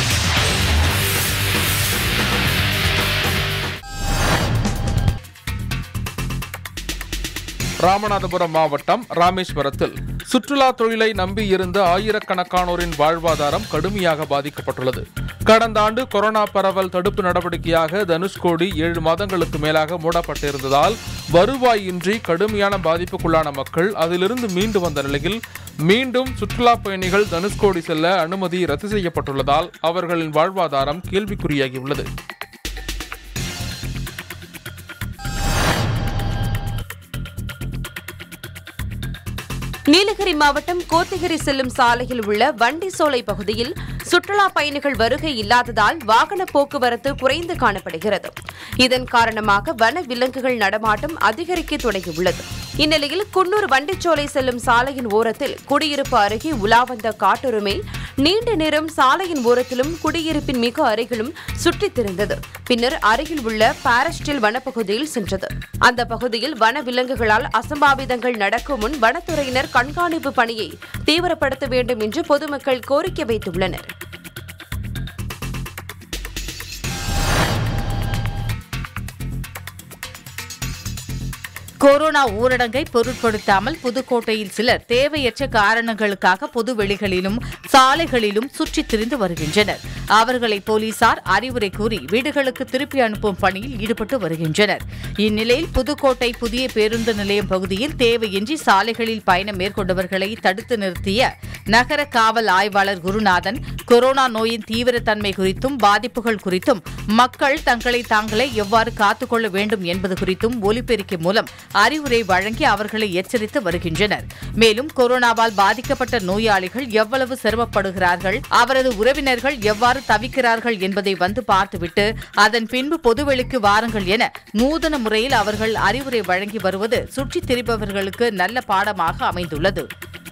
ராமநாதபுரம் மாவட்டம் ராமேஸ்வரத்தில் சுற்றுலா தொழிலை நம்பி இருந்த ஆயிரக்கணக்கானோரின் வாழ்வாதாரம் கடுமையாக பாதிக்கப்பட்டுள்ளது கடந்த ஆண்டு கொரோனா பரவல் தடுப்பு நடவடிக்கையாக தனுஷ்கோடி ஏழு மாதங்களுக்கு மேலாக மூடப்பட்டிருந்ததால் வருவாயின்றி கடுமையான பாதிப்புக்குள்ளான மக்கள் அதிலிருந்து மீண்டு வந்த நிலையில் மீண்டும் சுற்றுலா பயணிகள் தனுஷ்கோடி செல்ல அனுமதி ரத்து செய்யப்பட்டுள்ளதால் அவர்களின் வாழ்வாதாரம் கேள்விக்குறியாகியுள்ளது நீலகிரி மாவட்டம் கோத்தகிரி செல்லும் சாலையில் உள்ள வண்டிசோலை பகுதியில் சுற்றுலா பயணிகள் வருகை இல்லாததால் வாகன போக்குவரத்து குறைந்து காணப்படுகிறது இதன் காரணமாக வன விலங்குகள் நடமாட்டம் அதிகரிக்க தொடங்கியுள்ளது இந்நிலையில் குன்னூர் வண்டிச்சோலை செல்லும் சாலையின் ஓரத்தில் குடியிருப்பு அருகே உலா வந்த காட்டுரிமை நீண்ட நேரம் சாலையின் ஓரத்திலும் குடியிருப்பின் மிக அருகிலும் சுற்றித் திரிந்தது பின்னர் அருகில் உள்ள பாரஸ்டில் வனப்பகுதியில் சென்றது அந்த பகுதியில் வன விலங்குகளால் அசம்பாவிதங்கள் நடக்கும் முன் வனத்துறையினர் கண்காணிப்பு பணியை தீவிரப்படுத்த வேண்டும் என்று பொதுமக்கள் கோரிக்கை வைத்துள்ளனர் கொரோனா ஊரடங்கை பொருட்படுத்தாமல் புதுக்கோட்டையில் சிலர் தேவையற்ற காரணங்களுக்காக பொது வெளிகளிலும் சாலைகளிலும் சுற்றித் திரிந்து வருகின்றனர் அவர்களை போலீசார் அறிவுரை கூறி வீடுகளுக்கு திருப்பி அனுப்பும் பணியில் ஈடுபட்டு வருகின்றனர் இந்நிலையில் புதுக்கோட்டை புதிய பேருந்து நிலையம் பகுதியில் தேவையின்றி சாலைகளில் பயணம் மேற்கொண்டவர்களை தடுத்து நிறுத்திய நகர காவல் ஆய்வாளர் குருநாதன் கொரோனா நோயின் தீவிரத்தன்மை குறித்தும் பாதிப்புகள் குறித்தும் மக்கள் தங்களை தாங்களே எவ்வாறு காத்துக்கொள்ள வேண்டும் என்பது குறித்தும் ஒலிபெருக்கி மூலம் அறிவுரை வழங்கி அவர்களை எச்சரித்து வருகின்றனர் மேலும் கொரோனாவால் பாதிக்கப்பட்ட நோயாளிகள் எவ்வளவு சிரமப்படுகிறார்கள் அவரது உறவினர்கள் எவ்வாறு தவிக்கிறார்கள் என்பதை வந்து பார்த்துவிட்டு அதன் பின்பு பொதுவெளிக்கு வாருங்கள் என நூதன முறையில் அவர்கள் அறிவுரை வழங்கி வருவது சுற்றித் திரிபவர்களுக்கு நல்ல பாடமாக அமைந்துள்ளது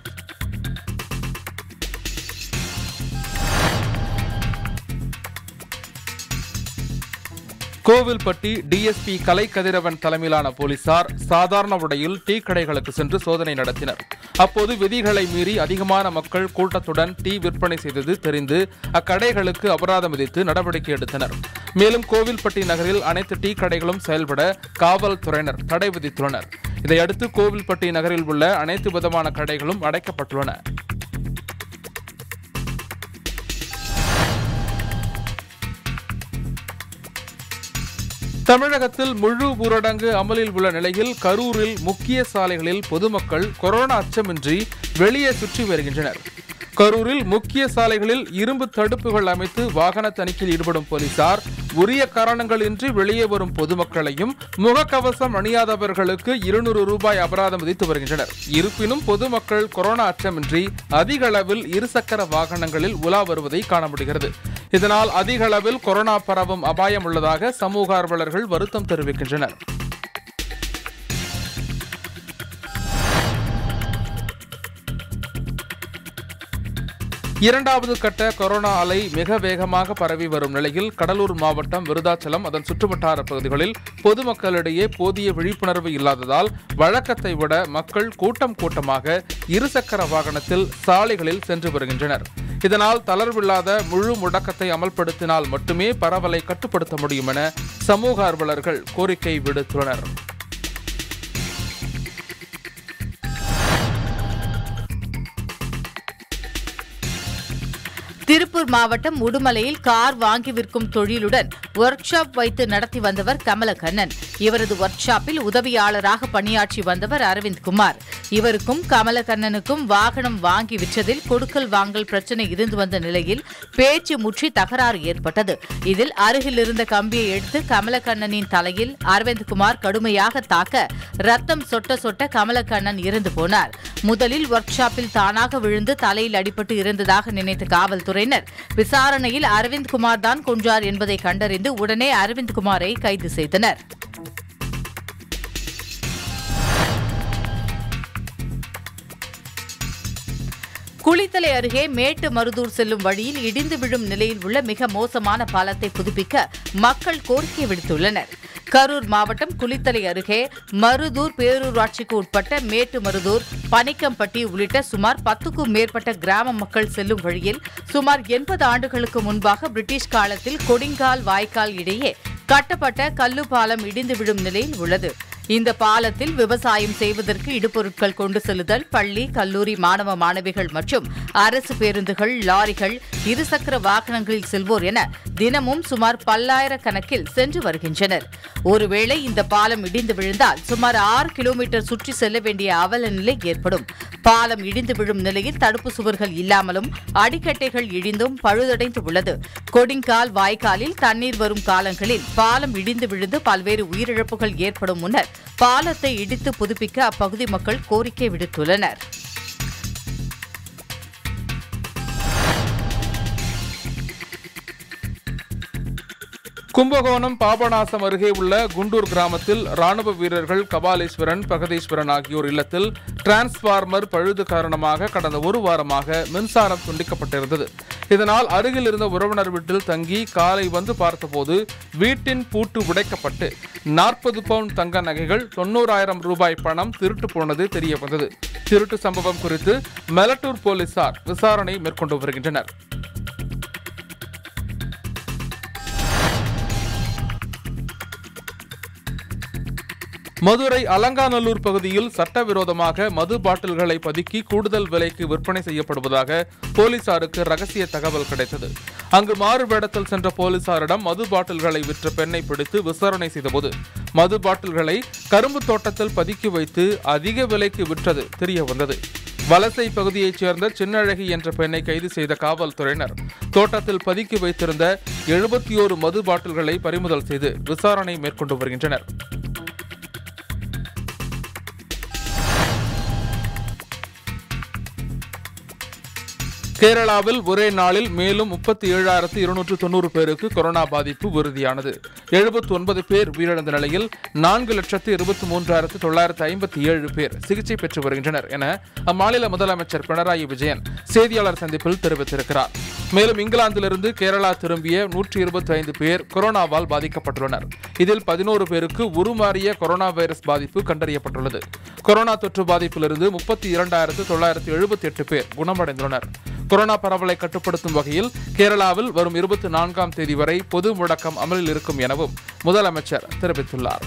கோவில்பட்டி டிஎஸ்பி கலை கதிரவன் தலைமையிலான போலீசார் சாதாரண உடையில் டீ கடைகளுக்கு சென்று சோதனை நடத்தினர் அப்போது விதிகளை மீறி அதிகமான மக்கள் கூட்டத்துடன் டீ விற்பனை செய்தது தெரிந்து அக்கடைகளுக்கு அபராதம் விதித்து நடவடிக்கை எடுத்தனர் மேலும் கோவில்பட்டி நகரில் அனைத்து டீ கடைகளும் செயல்பட காவல்துறையினர் தடை விதித்துள்ளனர் இதையடுத்து கோவில்பட்டி நகரில் உள்ள அனைத்து விதமான கடைகளும் அடைக்கப்பட்டுள்ளன தமிழகத்தில் முழு ஊரடங்கு அமலில் உள்ள நிலையில் கரூரில் முக்கிய சாலைகளில் பொதுமக்கள் கொரோனா அச்சமின்றி வெளியே சுற்றி வருகின்றனர் கரூரில் முக்கிய சாலைகளில் இரும்பு தடுப்புகள் அமைத்து வாகன தணிக்கையில் ஈடுபடும் போலீசார் உரிய காரணங்களின்றி வெளியே வரும் பொதுமக்களையும் முகக்கவசம் அணியாதவர்களுக்கு இருநூறு ரூபாய் அபராதம் விதித்து வருகின்றனர் இருப்பினும் பொதுமக்கள் கொரோனா அச்சமின்றி அதிக அளவில் இருசக்கர வாகனங்களில் உலா வருவதை காண முடிகிறது இதனால் அதிக அளவில் கொரோனா பரவும் அபாயம் உள்ளதாக சமூக ஆர்வலர்கள் வருத்தம் தெரிவிக்கின்றனர் இரண்டாவது கட்ட கொரோனா அலை மிக வேகமாக பரவி வரும் நிலையில் கடலூர் மாவட்டம் விருதாச்சலம் அதன் சுற்றுவட்டார பகுதிகளில் பொதுமக்களிடையே போதிய விழிப்புணர்வு இல்லாததால் வழக்கத்தை விட மக்கள் கூட்டம் கூட்டமாக இருசக்கர வாகனத்தில் சாலைகளில் சென்று வருகின்றனர் இதனால் தளர்வில்லாத முழு முடக்கத்தை அமல்படுத்தினால் மட்டுமே பரவலை கட்டுப்படுத்த முடியும் என சமூக ஆர்வலர்கள் கோரிக்கை விடுத்துள்ளனர் திருப்பூர் மாவட்டம் உடுமலையில் கார் வாங்கி விற்கும் தொழிலுடன் ஒர்க் ஷாப் வைத்து நடத்தி வந்தவர் கமலக்கண்ணன் இவரது ஒர்க் ஷாப்பில் உதவியாளராக பணியாற்றி வந்தவர் அரவிந்த் குமார் இவருக்கும் கமலக்கண்ணனுக்கும் வாகனம் வாங்கி விற்றதில் கொடுக்கல் வாங்கல் பிரச்சனை இருந்து வந்த நிலையில் பேச்சு முற்றி தகராறு ஏற்பட்டது இதில் அருகில் இருந்த கம்பியை எடுத்து கமலக்கண்ணனின் தலையில் அரவிந்த்குமார் கடுமையாக தாக்க ரத்தம் சொட்ட சொட்ட கமலக்கண்ணன் இறந்து போனார் முதலில் ஒர்க் ஷாப்பில் தானாக விழுந்து தலையில் அடிபட்டு இறந்ததாக நினைத்த காவல்துறையினர் விசாரணையில் அரவிந்த் குமார் தான் கொன்றார் என்பதை கண்டறிந்து உடனே அரவிந்த் குமாரை கைது செய்தனர் குளித்தலை அருகே மேட்டு மருதூர் செல்லும் வழியில் இடிந்து விழும் நிலையில் உள்ள மிக மோசமான பாலத்தை புதுப்பிக்க மக்கள் கோரிக்கை விடுத்துள்ளனர் கரூர் மாவட்டம் குளித்தலை அருகே மருதூர் பேரூராட்சிக்கு உட்பட்ட மேட்டு மருதூர் பனிக்கம்பட்டி உள்ளிட்ட சுமார் பத்துக்கும் மேற்பட்ட கிராம மக்கள் செல்லும் வழியில் சுமார் எண்பது ஆண்டுகளுக்கு முன்பாக பிரிட்டிஷ் காலத்தில் கொடிங்கால் வாய்க்கால் இடையே கட்டப்பட்ட கல்லு பாலம் இடிந்து விழும் நிலையில் உள்ளது இந்த பாலத்தில் விவசாயம் செய்வதற்கு இடுபொருட்கள் கொண்டு செல்லுதல் பள்ளி கல்லூரி மாணவ மாணவிகள் மற்றும் அரசு பேருந்துகள் லாரிகள் இருசக்கர வாகனங்களில் செல்வோர் என தினமும் சுமார் பல்லாயிரக்கணக்கில் சென்று வருகின்றனர் ஒருவேளை இந்த பாலம் இடிந்து விழுந்தால் சுமார் ஆறு கிலோமீட்டர் சுற்றி செல்ல வேண்டிய அவல நிலை ஏற்படும் பாலம் இடிந்து விழும் நிலையில் தடுப்பு சுவர்கள் இல்லாமலும் அடிக்கட்டைகள் இடிந்தும் பழுதடைந்து உள்ளது கொடிங்கால் வாய்க்காலில் தண்ணீர் வரும் காலங்களில் பாலம் இடிந்து விழுந்து பல்வேறு உயிரிழப்புகள் ஏற்படும் முன்னர் பாலத்தை இடித்து புதுப்பிக்க அப்பகுதி மக்கள் கோரிக்கை விடுத்துள்ளனர் கும்பகோணம் பாபநாசம் அருகே உள்ள குண்டூர் கிராமத்தில் ராணுவ வீரர்கள் கபாலீஸ்வரன் பிரகதீஸ்வரன் ஆகியோர் இல்லத்தில் டிரான்ஸ்பார்மர் பழுது காரணமாக கடந்த ஒரு வாரமாக மின்சாரம் துண்டிக்கப்பட்டிருந்தது இதனால் அருகில் இருந்த உறவினர் வீட்டில் தங்கி காலை வந்து பார்த்தபோது வீட்டின் பூட்டு உடைக்கப்பட்டு நாற்பது பவுண்ட் தங்க நகைகள் தொண்ணூறாயிரம் ரூபாய் பணம் திருட்டு போனது தெரிய வந்தது திருட்டு சம்பவம் குறித்து மெலட்டூர் போலீசார் விசாரணை மேற்கொண்டு வருகின்றனர் மதுரை அலங்காநல்லூர் பகுதியில் சட்டவிரோதமாக மது பாட்டில்களை பதுக்கி கூடுதல் விலைக்கு விற்பனை செய்யப்படுவதாக போலீசாருக்கு ரகசிய தகவல் கிடைத்தது அங்கு மாறு வேடத்தில் சென்ற போலீசாரிடம் மது பாட்டில்களை விற்ற பெண்ணை பிடித்து விசாரணை செய்தபோது மது பாட்டில்களை கரும்பு தோட்டத்தில் பதுக்கி வைத்து அதிக விலைக்கு விற்றது தெரிய வந்தது வலசை பகுதியைச் சேர்ந்த சின்னழகி என்ற பெண்ணை கைது செய்த காவல்துறையினர் தோட்டத்தில் பதுக்கி வைத்திருந்த எழுபத்தி ஓரு மது பாட்டில்களை பறிமுதல் செய்து விசாரணை மேற்கொண்டு வருகின்றனர் கேரளாவில் ஒரே நாளில் மேலும் முப்பத்தி ஏழாயிரத்து இருநூற்று தொண்ணூறு பேருக்கு கொரோனா பாதிப்பு உறுதியானது எழுபத்தி ஒன்பது பேர் உயிரிழந்த நிலையில் நான்கு லட்சத்து இருபத்தி மூன்றாயிரத்து தொள்ளாயிரத்து ஐம்பத்தி ஏழு பேர் சிகிச்சை பெற்று வருகின்றனர் என அம்மாநில முதலமைச்சர் பினராயி விஜயன் செய்தியாளர் சந்திப்பில் தெரிவித்திருக்கிறார் மேலும் இங்கிலாந்திலிருந்து கேரளா திரும்பிய நூற்றி இருபத்தி ஐந்து பேர் கொரோனாவால் பாதிக்கப்பட்டுள்ளனர் இதில் பதினோரு பேருக்கு உருமாறிய கொரோனா வைரஸ் பாதிப்பு கண்டறியப்பட்டுள்ளது கொரோனா தொற்று பாதிப்பிலிருந்து முப்பத்தி இரண்டாயிரத்து தொள்ளாயிரத்து எழுபத்தி எட்டு பேர் குணமடைந்துள்ளனர் கொரோனா பரவலை கட்டுப்படுத்தும் வகையில் கேரளாவில் வரும் இருபத்தி நான்காம் தேதி வரை பொது முடக்கம் அமலில் இருக்கும் எனவும் முதலமைச்சர் தெரிவித்துள்ளார்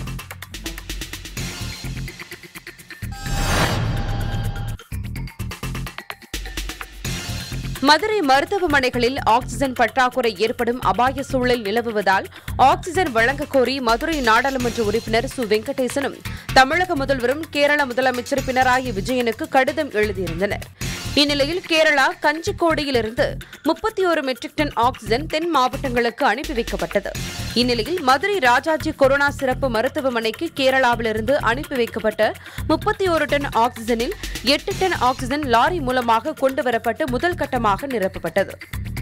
மதுரை மருத்துவமனைகளில் ஆக்சிஜன் பற்றாக்குறை ஏற்படும் அபாய சூழல் நிலவுவதால் ஆக்சிஜன் வழங்கக் கோரி மதுரை நாடாளுமன்ற உறுப்பினர் சு வெங்கடேசனும் தமிழக முதல்வரும் கேரள முதலமைச்சர் பினராயி விஜயனுக்கு கடிதம் எழுதியிருந்தனர் இந்நிலையில் கேரளா கஞ்சிக்கோடியிலிருந்து முப்பத்தி ஒரு மெட்ரிக் டன் ஆக்சிஜன் தென் மாவட்டங்களுக்கு அனுப்பி வைக்கப்பட்டது இந்நிலையில் மதுரை ராஜாஜி கொரோனா சிறப்பு மருத்துவமனைக்கு கேரளாவிலிருந்து அனுப்பி வைக்கப்பட்ட முப்பத்தி ஒரு டன் ஆக்சிஜனில் எட்டு டன் ஆக்சிஜன் லாரி மூலமாக கொண்டு வரப்பட்டு முதல் கட்டமாக நிரப்பப்பட்டது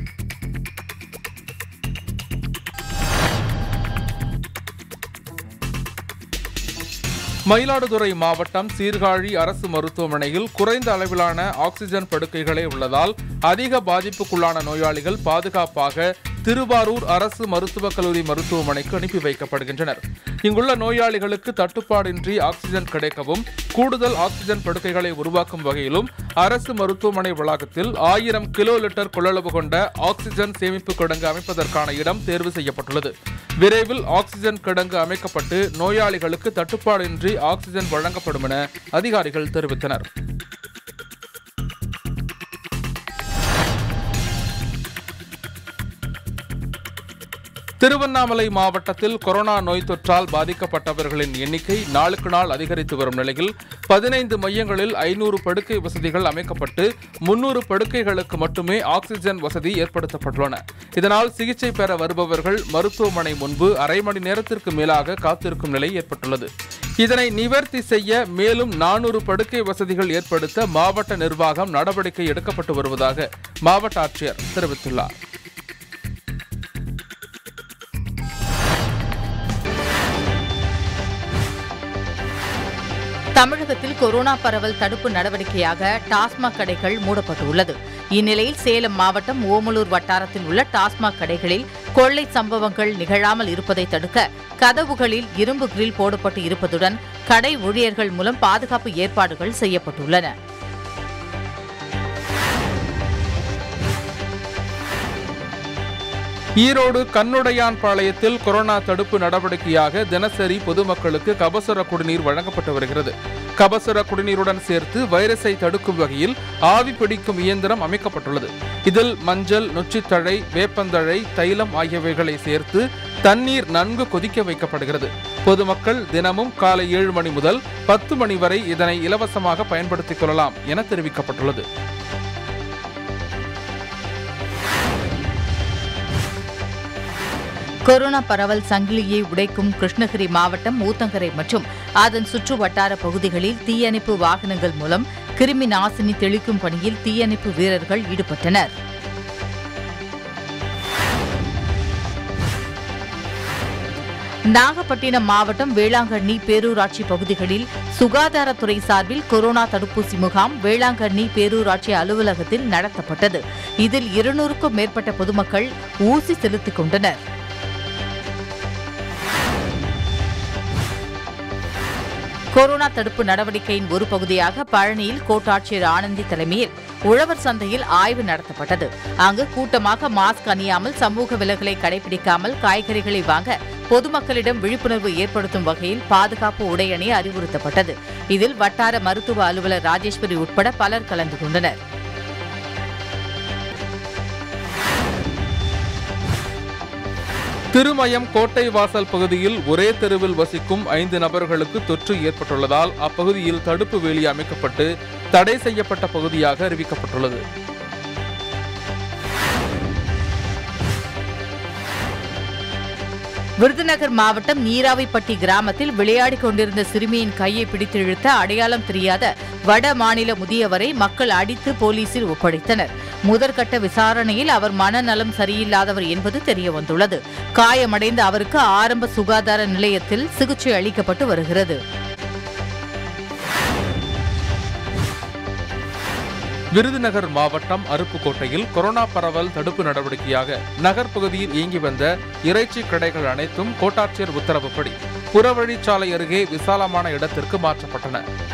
மயிலாடுதுறை மாவட்டம் சீர்காழி அரசு மருத்துவமனையில் குறைந்த அளவிலான ஆக்சிஜன் படுக்கைகளே உள்ளதால் அதிக பாதிப்புக்குள்ளான நோயாளிகள் பாதுகாப்பாக திருவாரூர் அரசு மருத்துவக் கல்லூரி மருத்துவமனைக்கு அனுப்பி வைக்கப்படுகின்றனர் இங்குள்ள நோயாளிகளுக்கு தட்டுப்பாடின்றி ஆக்சிஜன் கிடைக்கவும் கூடுதல் ஆக்சிஜன் படுக்கைகளை உருவாக்கும் வகையிலும் அரசு மருத்துவமனை வளாகத்தில் ஆயிரம் கிலோ லிட்டர் கொள்ளளவு கொண்ட ஆக்சிஜன் சேமிப்பு கிடங்கு அமைப்பதற்கான இடம் தேர்வு செய்யப்பட்டுள்ளது விரைவில் ஆக்சிஜன் கிடங்கு அமைக்கப்பட்டு நோயாளிகளுக்கு தட்டுப்பாடின்றி ஆக்சிஜன் வழங்கப்படும் என அதிகாரிகள் தெரிவித்தனர் திருவண்ணாமலை மாவட்டத்தில் கொரோனா நோய் தொற்றால் பாதிக்கப்பட்டவர்களின் எண்ணிக்கை நாளுக்கு நாள் அதிகரித்து வரும் நிலையில் பதினைந்து மையங்களில் ஐநூறு படுக்கை வசதிகள் அமைக்கப்பட்டு முன்னூறு படுக்கைகளுக்கு மட்டுமே ஆக்சிஜன் வசதி ஏற்படுத்தப்பட்டுள்ளன இதனால் சிகிச்சை பெற வருபவர்கள் மருத்துவமனை முன்பு அரை மணி நேரத்திற்கு மேலாக காத்திருக்கும் நிலை ஏற்பட்டுள்ளது இதனை நிவர்த்தி செய்ய மேலும் நானூறு படுக்கை வசதிகள் ஏற்படுத்த மாவட்ட நிர்வாகம் நடவடிக்கை எடுக்கப்பட்டு வருவதாக மாவட்ட ஆட்சியர் தெரிவித்துள்ளார் தமிழகத்தில் கொரோனா பரவல் தடுப்பு நடவடிக்கையாக டாஸ்மாக் கடைகள் மூடப்பட்டுள்ளது இந்நிலையில் சேலம் மாவட்டம் ஓமலூர் வட்டாரத்தில் உள்ள டாஸ்மாக் கடைகளில் கொள்ளை சம்பவங்கள் நிகழாமல் இருப்பதை தடுக்க கதவுகளில் இரும்பு கிரில் போடப்பட்டு இருப்பதுடன் கடை ஊழியர்கள் மூலம் பாதுகாப்பு ஏற்பாடுகள் செய்யப்பட்டுள்ளன ஈரோடு கண்ணுடையான் பாளையத்தில் கொரோனா தடுப்பு நடவடிக்கையாக தினசரி பொதுமக்களுக்கு கபசுர குடிநீர் வழங்கப்பட்டு வருகிறது கபசுர குடிநீருடன் சேர்த்து வைரஸை தடுக்கும் வகையில் ஆவி பிடிக்கும் இயந்திரம் அமைக்கப்பட்டுள்ளது இதில் மஞ்சள் நொச்சித்தழை வேப்பந்தழை தைலம் ஆகியவைகளை சேர்த்து தண்ணீர் நன்கு கொதிக்க வைக்கப்படுகிறது பொதுமக்கள் தினமும் காலை ஏழு மணி முதல் பத்து மணி வரை இதனை இலவசமாக பயன்படுத்திக் கொள்ளலாம் என தெரிவிக்கப்பட்டுள்ளது கொரோனா பரவல் சங்கிலியை உடைக்கும் கிருஷ்ணகிரி மாவட்டம் ஊத்தங்கரை மற்றும் அதன் சுற்று வட்டார பகுதிகளில் தீயணைப்பு வாகனங்கள் மூலம் கிருமி நாசினி தெளிக்கும் பணியில் தீயணைப்பு வீரர்கள் ஈடுபட்டனர் நாகப்பட்டினம் மாவட்டம் வேளாங்கண்ணி பேரூராட்சி பகுதிகளில் சுகாதாரத்துறை சார்பில் கொரோனா தடுப்பூசி முகாம் வேளாங்கண்ணி பேரூராட்சி அலுவலகத்தில் நடத்தப்பட்டது இதில் இருநூறுக்கும் மேற்பட்ட பொதுமக்கள் ஊசி செலுத்திக் கொண்டனர் கொரோனா தடுப்பு நடவடிக்கையின் ஒரு பகுதியாக பழனியில் கோட்டாட்சியர் ஆனந்தி தலைமையில் உழவர் சந்தையில் ஆய்வு நடத்தப்பட்டது அங்கு கூட்டமாக மாஸ்க் அணியாமல் சமூக விலகலை கடைபிடிக்காமல் காய்கறிகளை வாங்க பொதுமக்களிடம் விழிப்புணர்வு ஏற்படுத்தும் வகையில் பாதுகாப்பு உடை அணிய அறிவுறுத்தப்பட்டது இதில் வட்டார மருத்துவ அலுவலர் ராஜேஸ்வரி உட்பட பலர் கலந்து கொண்டனர் திருமயம் கோட்டை வாசல் பகுதியில் ஒரே தெருவில் வசிக்கும் ஐந்து நபர்களுக்கு தொற்று ஏற்பட்டுள்ளதால் அப்பகுதியில் தடுப்பு வேலி அமைக்கப்பட்டு தடை செய்யப்பட்ட பகுதியாக அறிவிக்கப்பட்டுள்ளது விருதுநகர் மாவட்டம் நீராவிப்பட்டி கிராமத்தில் விளையாடிக் கொண்டிருந்த சிறுமியின் கையை பிடித்து இழுத்த அடையாளம் தெரியாத வட மாநில முதியவரை மக்கள் அடித்து போலீசில் ஒப்படைத்தனர் முதற்கட்ட விசாரணையில் அவர் மனநலம் சரியில்லாதவர் என்பது தெரியவந்துள்ளது காயமடைந்த அவருக்கு ஆரம்ப சுகாதார நிலையத்தில் சிகிச்சை அளிக்கப்பட்டு வருகிறது விருதுநகர் மாவட்டம் அருப்புக்கோட்டையில் கொரோனா பரவல் தடுப்பு நடவடிக்கையாக நகர் பகுதியில் இயங்கி வந்த இறைச்சி கடைகள் அனைத்தும் கோட்டாட்சியர் உத்தரவுப்படி புறவழிச்சாலை அருகே விசாலமான இடத்திற்கு மாற்றப்பட்டன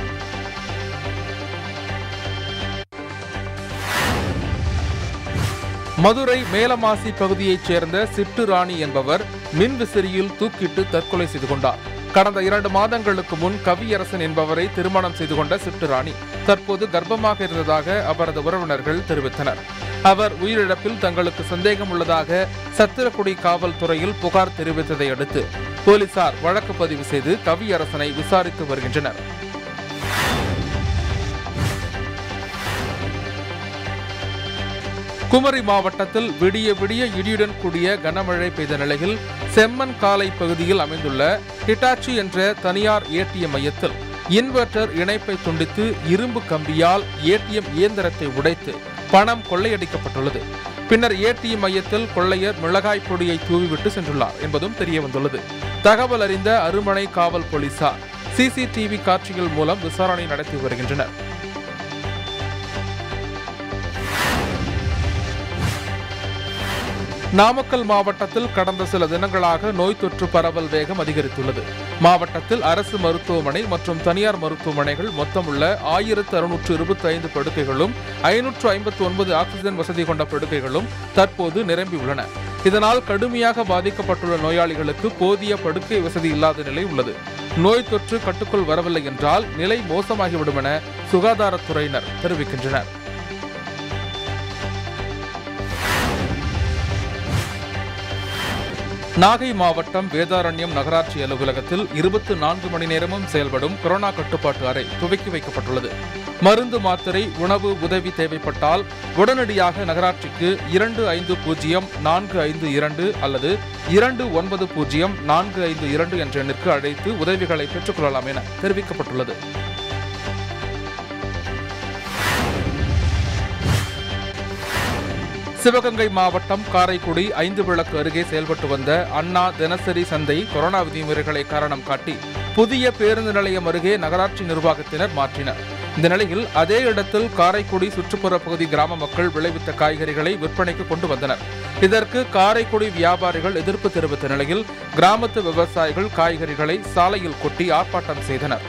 மதுரை மேலமாசி பகுதியைச் சேர்ந்த சிட்டு ராணி என்பவர் மின் விசிறியில் தூக்கிட்டு தற்கொலை செய்து கொண்டார் கடந்த இரண்டு மாதங்களுக்கு முன் கவியரசன் என்பவரை திருமணம் செய்து கொண்ட சிட்டு ராணி தற்போது கர்ப்பமாக இருந்ததாக அவரது உறவினர்கள் தெரிவித்தனர் அவர் உயிரிழப்பில் தங்களுக்கு சந்தேகம் உள்ளதாக சத்திரக்குடி காவல்துறையில் புகார் தெரிவித்ததை அடுத்து போலீசார் வழக்கு பதிவு செய்து கவியரசனை விசாரித்து வருகின்றனர் குமரி மாவட்டத்தில் விடிய விடிய இடியுடன் கூடிய கனமழை பெய்த நிலையில் செம்மன் காலை பகுதியில் அமைந்துள்ள ஹிட்டாச்சி என்ற தனியார் ஏடிஎம் மையத்தில் இன்வெர்டர் இணைப்பை துண்டித்து இரும்பு கம்பியால் ஏடிஎம் இயந்திரத்தை உடைத்து பணம் கொள்ளையடிக்கப்பட்டுள்ளது பின்னர் ஏடிஎம் மையத்தில் கொள்ளையர் மிளகாய் பொடியை தூவிவிட்டு சென்றுள்ளார் என்பதும் தெரியவந்துள்ளது தகவல் அறிந்த அருமனை காவல் போலீசார் சிசிடிவி காட்சிகள் மூலம் விசாரணை நடத்தி வருகின்றனர் நாமக்கல் மாவட்டத்தில் கடந்த சில தினங்களாக நோய் தொற்று பரவல் வேகம் அதிகரித்துள்ளது மாவட்டத்தில் அரசு மருத்துவமனை மற்றும் தனியார் மருத்துவமனைகள் மொத்தம் உள்ள ஆயிரத்து அறுநூற்று இருபத்தி ஐந்து படுக்கைகளும் ஐநூற்று ஐம்பத்தி ஒன்பது ஆக்சிஜன் வசதி கொண்ட படுக்கைகளும் தற்போது நிரம்பியுள்ளன இதனால் கடுமையாக பாதிக்கப்பட்டுள்ள நோயாளிகளுக்கு போதிய படுக்கை வசதி இல்லாத நிலை உள்ளது நோய் தொற்று கட்டுக்குள் வரவில்லை என்றால் நிலை மோசமாகிவிடும் என சுகாதாரத்துறையினர் தெரிவிக்கின்றனர் நாகை மாவட்டம் வேதாரண்யம் நகராட்சி அலுவலகத்தில் இருபத்தி நான்கு மணி நேரமும் செயல்படும் கொரோனா கட்டுப்பாட்டு அறை துவக்கி வைக்கப்பட்டுள்ளது மருந்து மாத்திரை உணவு உதவி தேவைப்பட்டால் உடனடியாக நகராட்சிக்கு இரண்டு ஐந்து பூஜ்ஜியம் நான்கு ஐந்து இரண்டு அல்லது இரண்டு ஒன்பது பூஜ்ஜியம் நான்கு ஐந்து இரண்டு என்ற எண்ணிற்கு அழைத்து உதவிகளை பெற்றுக்கொள்ளலாம் என தெரிவிக்கப்பட்டுள்ளது சிவகங்கை மாவட்டம் காரைக்குடி ஐந்து விளக்கு அருகே செயல்பட்டு வந்த அண்ணா தினசரி சந்தை கொரோனா விதிமுறைகளை காரணம் காட்டி புதிய பேருந்து நிலையம் அருகே நகராட்சி நிர்வாகத்தினர் மாற்றினர் இந்த நிலையில் அதே இடத்தில் காரைக்குடி சுற்றுப்புற பகுதி கிராம மக்கள் விளைவித்த காய்கறிகளை விற்பனைக்கு கொண்டு வந்தனர் இதற்கு காரைக்குடி வியாபாரிகள் எதிர்ப்பு தெரிவித்த நிலையில் கிராமத்து விவசாயிகள் காய்கறிகளை சாலையில் கொட்டி ஆர்ப்பாட்டம் செய்தனர்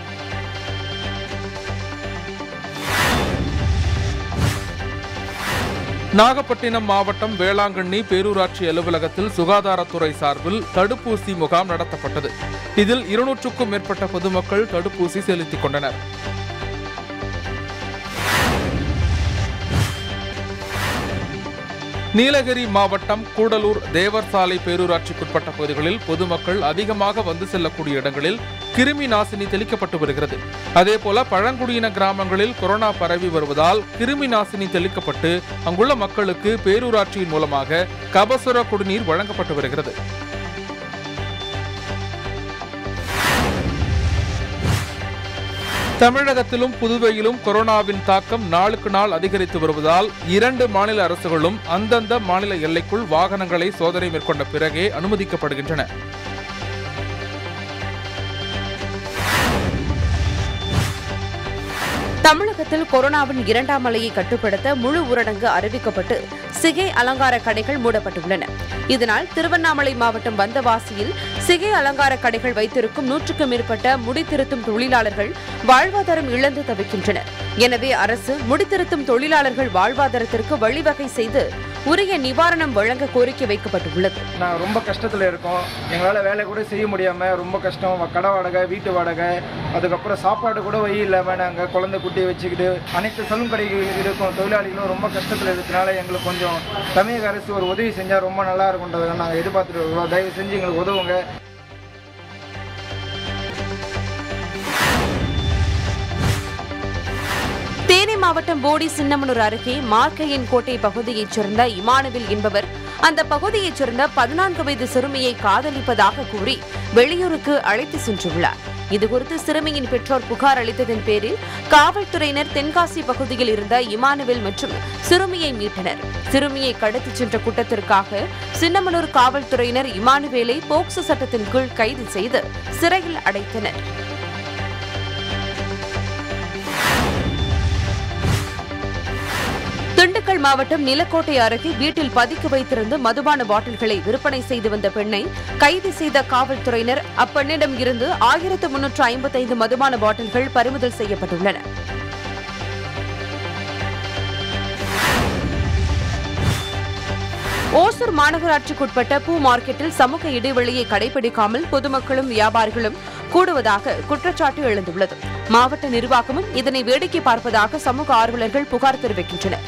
நாகப்பட்டினம் மாவட்டம் வேளாங்கண்ணி பேரூராட்சி அலுவலகத்தில் சுகாதாரத்துறை சார்பில் தடுப்பூசி முகாம் நடத்தப்பட்டது இதில் இருநூற்றுக்கும் மேற்பட்ட பொதுமக்கள் தடுப்பூசி செலுத்திக் கொண்டனர் நீலகிரி மாவட்டம் கூடலூர் தேவர் சாலை பேரூராட்சிக்குட்பட்ட பகுதிகளில் பொதுமக்கள் அதிகமாக வந்து செல்லக்கூடிய இடங்களில் கிருமி நாசினி தெளிக்கப்பட்டு வருகிறது அதேபோல பழங்குடியின கிராமங்களில் கொரோனா பரவி வருவதால் கிருமி நாசினி தெளிக்கப்பட்டு அங்குள்ள மக்களுக்கு பேரூராட்சியின் மூலமாக கபசுர குடிநீர் வழங்கப்பட்டு வருகிறது தமிழகத்திலும் புதுவையிலும் கொரோனாவின் தாக்கம் நாளுக்கு நாள் அதிகரித்து வருவதால் இரண்டு மாநில அரசுகளும் அந்தந்த மாநில எல்லைக்குள் வாகனங்களை சோதனை மேற்கொண்ட பிறகே அனுமதிக்கப்படுகின்றன தமிழகத்தில் கொரோனாவின் இரண்டாம் அலையை கட்டுப்படுத்த முழு ஊரடங்கு அறிவிக்கப்பட்டு சிகை அலங்கார கடைகள் மூடப்பட்டுள்ளன இதனால் திருவண்ணாமலை மாவட்டம் வந்தவாசியில் சிகை அலங்கார கடைகள் வைத்திருக்கும் நூற்றுக்கும் மேற்பட்ட முடித்திருத்தும் தொழிலாளர்கள் வாழ்வாதாரம் இழந்து தவிக்கின்றனர் எனவே அரசு முடித்திருத்தும் தொழிலாளர்கள் வாழ்வாதாரத்திற்கு வழிவகை செய்து உரிய நிவாரணம் வழங்க கோரிக்கை வைக்கப்பட்டுள்ளது நாங்கள் ரொம்ப கஷ்டத்தில் இருக்கோம் எங்களால் வேலை கூட செய்ய முடியாமல் ரொம்ப கஷ்டம் கடை வாடகை வீட்டு வாடகை அதுக்கப்புறம் சாப்பாடு கூட வழி இல்லாமல் நாங்கள் குழந்தை குட்டியை வச்சுக்கிட்டு அனைத்து சலூன் கடைகள் இருக்கும் தொழிலாளிகளும் ரொம்ப கஷ்டத்தில் இருக்கிறதுனால எங்களுக்கு கொஞ்சம் தமிழக அரசு ஒரு உதவி செஞ்சால் ரொம்ப நல்லா இருக்குன்றதை நாங்கள் எதிர்பார்த்துட்டு இருக்கோம் தயவு செஞ்சு எங்களுக்கு உதவுங்க தேனி மாவட்டம் போடி சின்னமனூர் அருகே மார்க்கையன் கோட்டை பகுதியைச் சேர்ந்த இமானுவில் என்பவர் அந்த பகுதியைச் சேர்ந்த பதினான்கு வயது சிறுமியை காதலிப்பதாக கூறி வெளியூருக்கு அழைத்து சென்றுள்ளார் இதுகுறித்து சிறுமியின் பெற்றோர் புகார் அளித்ததன் பேரில் காவல்துறையினர் தென்காசி பகுதியில் இருந்த இமானுவேல் மற்றும் சிறுமியை மீட்டனர் சிறுமியை கடத்திச் சென்ற குற்றத்திற்காக சின்னமனூர் காவல்துறையினர் இமானுவேலை போக்சோ சட்டத்தின் கீழ் கைது செய்து சிறையில் அடைத்தனர் திண்டுக்கல் மாவட்டம் நிலக்கோட்டை அருகே வீட்டில் பதுக்கி வைத்திருந்த மதுபான பாட்டில்களை விற்பனை செய்து வந்த பெண்ணை கைது செய்த காவல்துறையினர் அப்பெண்ணிடம் இருந்து ஆயிரத்து முன்னூற்று ஐம்பத்தைந்து மதுபான பாட்டில்கள் பறிமுதல் செய்யப்பட்டுள்ளன ஓசூர் மாநகராட்சிக்குட்பட்ட பூ மார்க்கெட்டில் சமூக இடைவெளியை கடைபிடிக்காமல் பொதுமக்களும் வியாபாரிகளும் கூடுவதாக குற்றச்சாட்டு எழுந்துள்ளது மாவட்ட நிர்வாகமும் இதனை வேடிக்கை பார்ப்பதாக சமூக ஆர்வலர்கள் புகார் தெரிவிக்கின்றனர்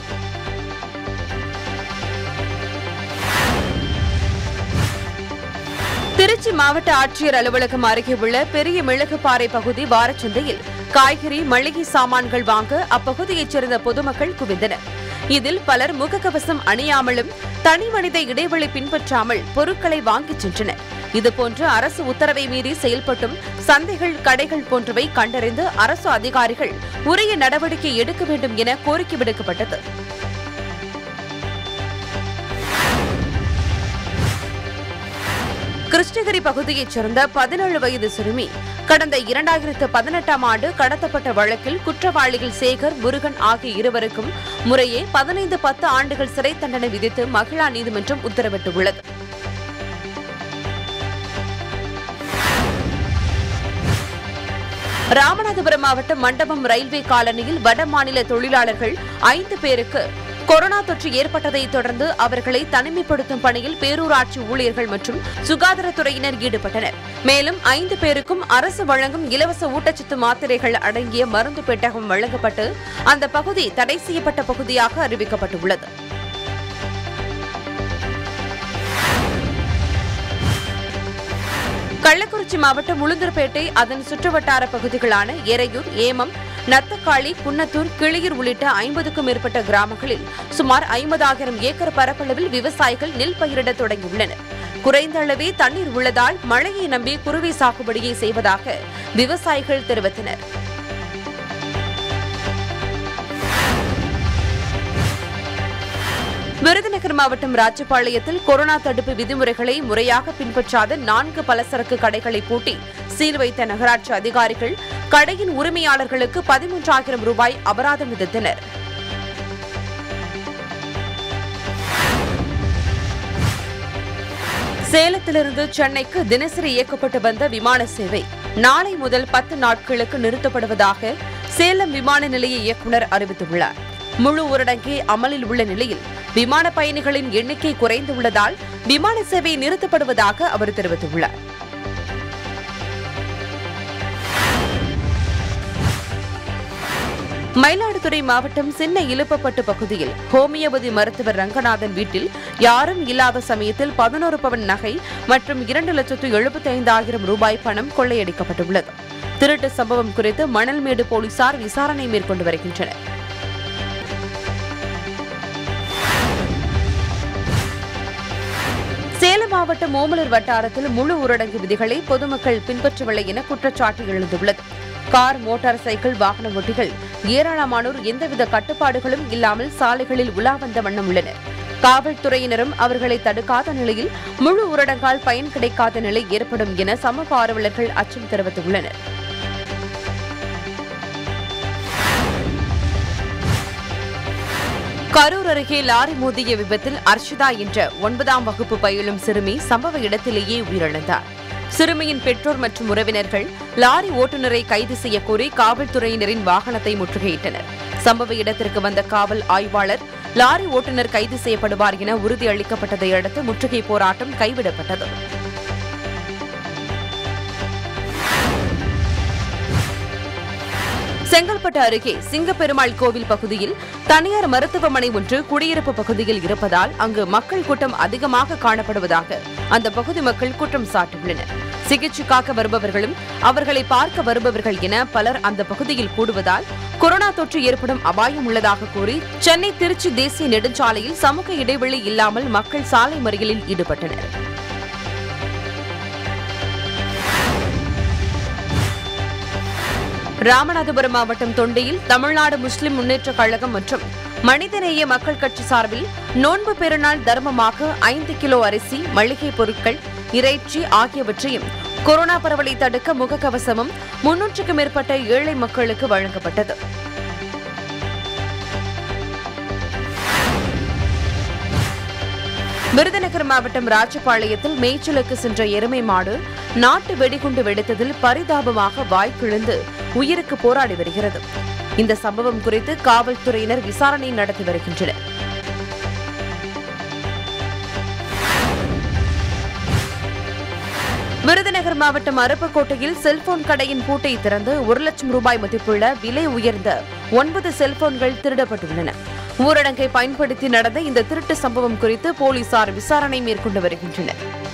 திருச்சி மாவட்ட ஆட்சியர் அலுவலகம் அருகே உள்ள பெரிய மிளகுப்பாறை பகுதி வாரச்சந்தையில் காய்கறி மளிகை சாமான்கள் வாங்க அப்பகுதியைச் சேர்ந்த பொதுமக்கள் குவிந்தனர் இதில் பலர் முகக்கவசம் அணியாமலும் தனி மனித இடைவெளி பின்பற்றாமல் பொருட்களை வாங்கிச் சென்றனர் இதுபோன்று அரசு உத்தரவை மீறி செயல்பட்டும் சந்தைகள் கடைகள் போன்றவை கண்டறிந்து அரசு அதிகாரிகள் உரிய நடவடிக்கை எடுக்க வேண்டும் என கோரிக்கை விடுக்கப்பட்டது கிருஷ்ணகிரி பகுதியைச் சேர்ந்த பதினேழு வயது சிறுமி கடந்த இரண்டாயிரத்து பதினெட்டாம் ஆண்டு கடத்தப்பட்ட வழக்கில் குற்றவாளிகள் சேகர் முருகன் ஆகிய இருவருக்கும் முறையே பதினைந்து பத்து ஆண்டுகள் சிறை தண்டனை விதித்து மகிழா நீதிமன்றம் உத்தரவிட்டுள்ளது ராமநாதபுரம் மாவட்டம் மண்டபம் ரயில்வே காலனியில் வட மாநில தொழிலாளர்கள் ஐந்து பேருக்கு கொரோனா தொற்று ஏற்பட்டதை தொடர்ந்து அவர்களை தனிமைப்படுத்தும் பணியில் பேரூராட்சி ஊழியர்கள் மற்றும் சுகாதாரத்துறையினர் ஈடுபட்டனர் மேலும் ஐந்து பேருக்கும் அரசு வழங்கும் இலவச ஊட்டச்சத்து மாத்திரைகள் அடங்கிய மருந்து பெட்டகம் வழங்கப்பட்டு அந்த பகுதி தடை செய்யப்பட்ட பகுதியாக அறிவிக்கப்பட்டுள்ளது கள்ளக்குறிச்சி மாவட்டம் உளுந்தூர்பேட்டை அதன் சுற்றுவட்டார பகுதிகளான எரையூர் ஏமம் நத்தக்காளி குன்னத்தூர் கிளியூர் உள்ளிட்ட ஐம்பதுக்கும் மேற்பட்ட கிராமங்களில் சுமார் ஐம்பதாயிரம் ஏக்கர் பரப்பளவில் விவசாயிகள் நெல் பயிரிட தொடங்கியுள்ளனர் குறைந்த அளவே தண்ணீர் உள்ளதால் மழையை நம்பி குறுவை சாகுபடியை செய்வதாக விவசாயிகள் தெரிவித்தனர் விருதுநகர் மாவட்டம் ராஜபாளையத்தில் கொரோனா தடுப்பு விதிமுறைகளை முறையாக பின்பற்றாத நான்கு பலசரக்கு கடைகளை பூட்டி சீல் வைத்த நகராட்சி அதிகாரிகள் கடையின் உரிமையாளர்களுக்கு பதிமூன்றாயிரம் ரூபாய் அபராதம் விதித்தனர் சேலத்திலிருந்து சென்னைக்கு தினசரி இயக்கப்பட்டு வந்த விமான சேவை நாளை முதல் பத்து நாட்களுக்கு நிறுத்தப்படுவதாக சேலம் விமான நிலைய இயக்குநர் அறிவித்துள்ளார் முழு ஊரடங்கே அமலில் உள்ள நிலையில் விமான பயணிகளின் எண்ணிக்கை குறைந்துள்ளதால் விமான சேவை நிறுத்தப்படுவதாக அவர் தெரிவித்துள்ளார் மயிலாடுதுறை மாவட்டம் சின்ன இலுப்பப்பட்டு பகுதியில் ஹோமியோபதி மருத்துவர் ரங்கநாதன் வீட்டில் யாரும் இல்லாத சமயத்தில் பதினோரு பவன் நகை மற்றும் இரண்டு லட்சத்து எழுபத்தி ஐந்தாயிரம் ரூபாய் பணம் கொள்ளையடிக்கப்பட்டுள்ளது திருட்டு சம்பவம் குறித்து மணல்மேடு போலீசார் விசாரணை மேற்கொண்டு வருகின்றனர் சேலம் மாவட்டம் ஓமலூர் வட்டாரத்தில் முழு ஊரடங்கு விதிகளை பொதுமக்கள் பின்பற்றவில்லை என குற்றச்சாட்டு எழுந்துள்ளது கார் மோட்டார் சைக்கிள் வாகன ஓட்டிகள் ஏராளமானோர் எந்தவித கட்டுப்பாடுகளும் இல்லாமல் சாலைகளில் உலா வந்த வண்ணம் உள்ளனர் காவல்துறையினரும் அவர்களை தடுக்காத நிலையில் முழு ஊரடங்கால் பயன் கிடைக்காத நிலை ஏற்படும் என சமூக ஆர்வலர்கள் அச்சம் தெரிவித்துள்ளனர் கரூர் அருகே லாரி மோதிய விபத்தில் அர்ஷிதா என்ற ஒன்பதாம் வகுப்பு பயிலும் சிறுமி சம்பவ இடத்திலேயே உயிரிழந்தார் சிறுமியின் பெற்றோர் மற்றும் உறவினர்கள் லாரி ஓட்டுநரை கைது செய்ய கோரி காவல்துறையினரின் வாகனத்தை முற்றுகையிட்டனர் சம்பவ இடத்திற்கு வந்த காவல் ஆய்வாளர் லாரி ஓட்டுநர் கைது செய்யப்படுவார் என உறுதியளிக்கப்பட்டதை அடுத்து முற்றுகை போராட்டம் கைவிடப்பட்டது செங்கல்பட்டு அருகே சிங்கப்பெருமாள் கோவில் பகுதியில் தனியார் மருத்துவமனை ஒன்று குடியிருப்பு பகுதியில் இருப்பதால் அங்கு மக்கள் கூட்டம் அதிகமாக காணப்படுவதாக அந்த பகுதி மக்கள் குற்றம் சாட்டியுள்ளனர் சிகிச்சைக்காக வருபவர்களும் அவர்களை பார்க்க வருபவர்கள் என பலர் அந்த பகுதியில் கூடுவதால் கொரோனா தொற்று ஏற்படும் அபாயம் உள்ளதாக கூறி சென்னை திருச்சி தேசிய நெடுஞ்சாலையில் சமூக இடைவெளி இல்லாமல் மக்கள் சாலை மறியலில் ஈடுபட்டனர் ராமநாதபுரம் மாவட்டம் தொண்டியில் தமிழ்நாடு முஸ்லிம் முன்னேற்றக் கழகம் மற்றும் மனிதநேய மக்கள் கட்சி சார்பில் நோன்பு பெருநாள் தர்மமாக ஐந்து கிலோ அரிசி மளிகை பொருட்கள் இறைச்சி ஆகியவற்றையும் கொரோனா பரவலை தடுக்க முகக்கவசமும் முன்னூற்றுக்கும் மேற்பட்ட ஏழை மக்களுக்கு வழங்கப்பட்டது விருதுநகர் மாவட்டம் ராஜபாளையத்தில் மேய்ச்சலுக்கு சென்ற எருமை மாடு நாட்டு வெடிகுண்டு வெடித்ததில் பரிதாபமாக வாய் கிழிந்து உயிருக்கு போராடி வருகிறது இந்த சம்பவம் குறித்து காவல்துறையினர் விசாரணை நடத்தி வருகின்றனர் விருதுநகர் மாவட்டம் அருப்புக்கோட்டையில் செல்போன் கடையின் பூட்டை திறந்து ஒரு லட்சம் ரூபாய் மதிப்புள்ள விலை உயர்ந்த ஒன்பது செல்போன்கள் திருடப்பட்டுள்ளன ஊரடங்கை பயன்படுத்தி நடந்த இந்த திருட்டு சம்பவம் குறித்து போலீசார் விசாரணை மேற்கொண்டு வருகின்றனர்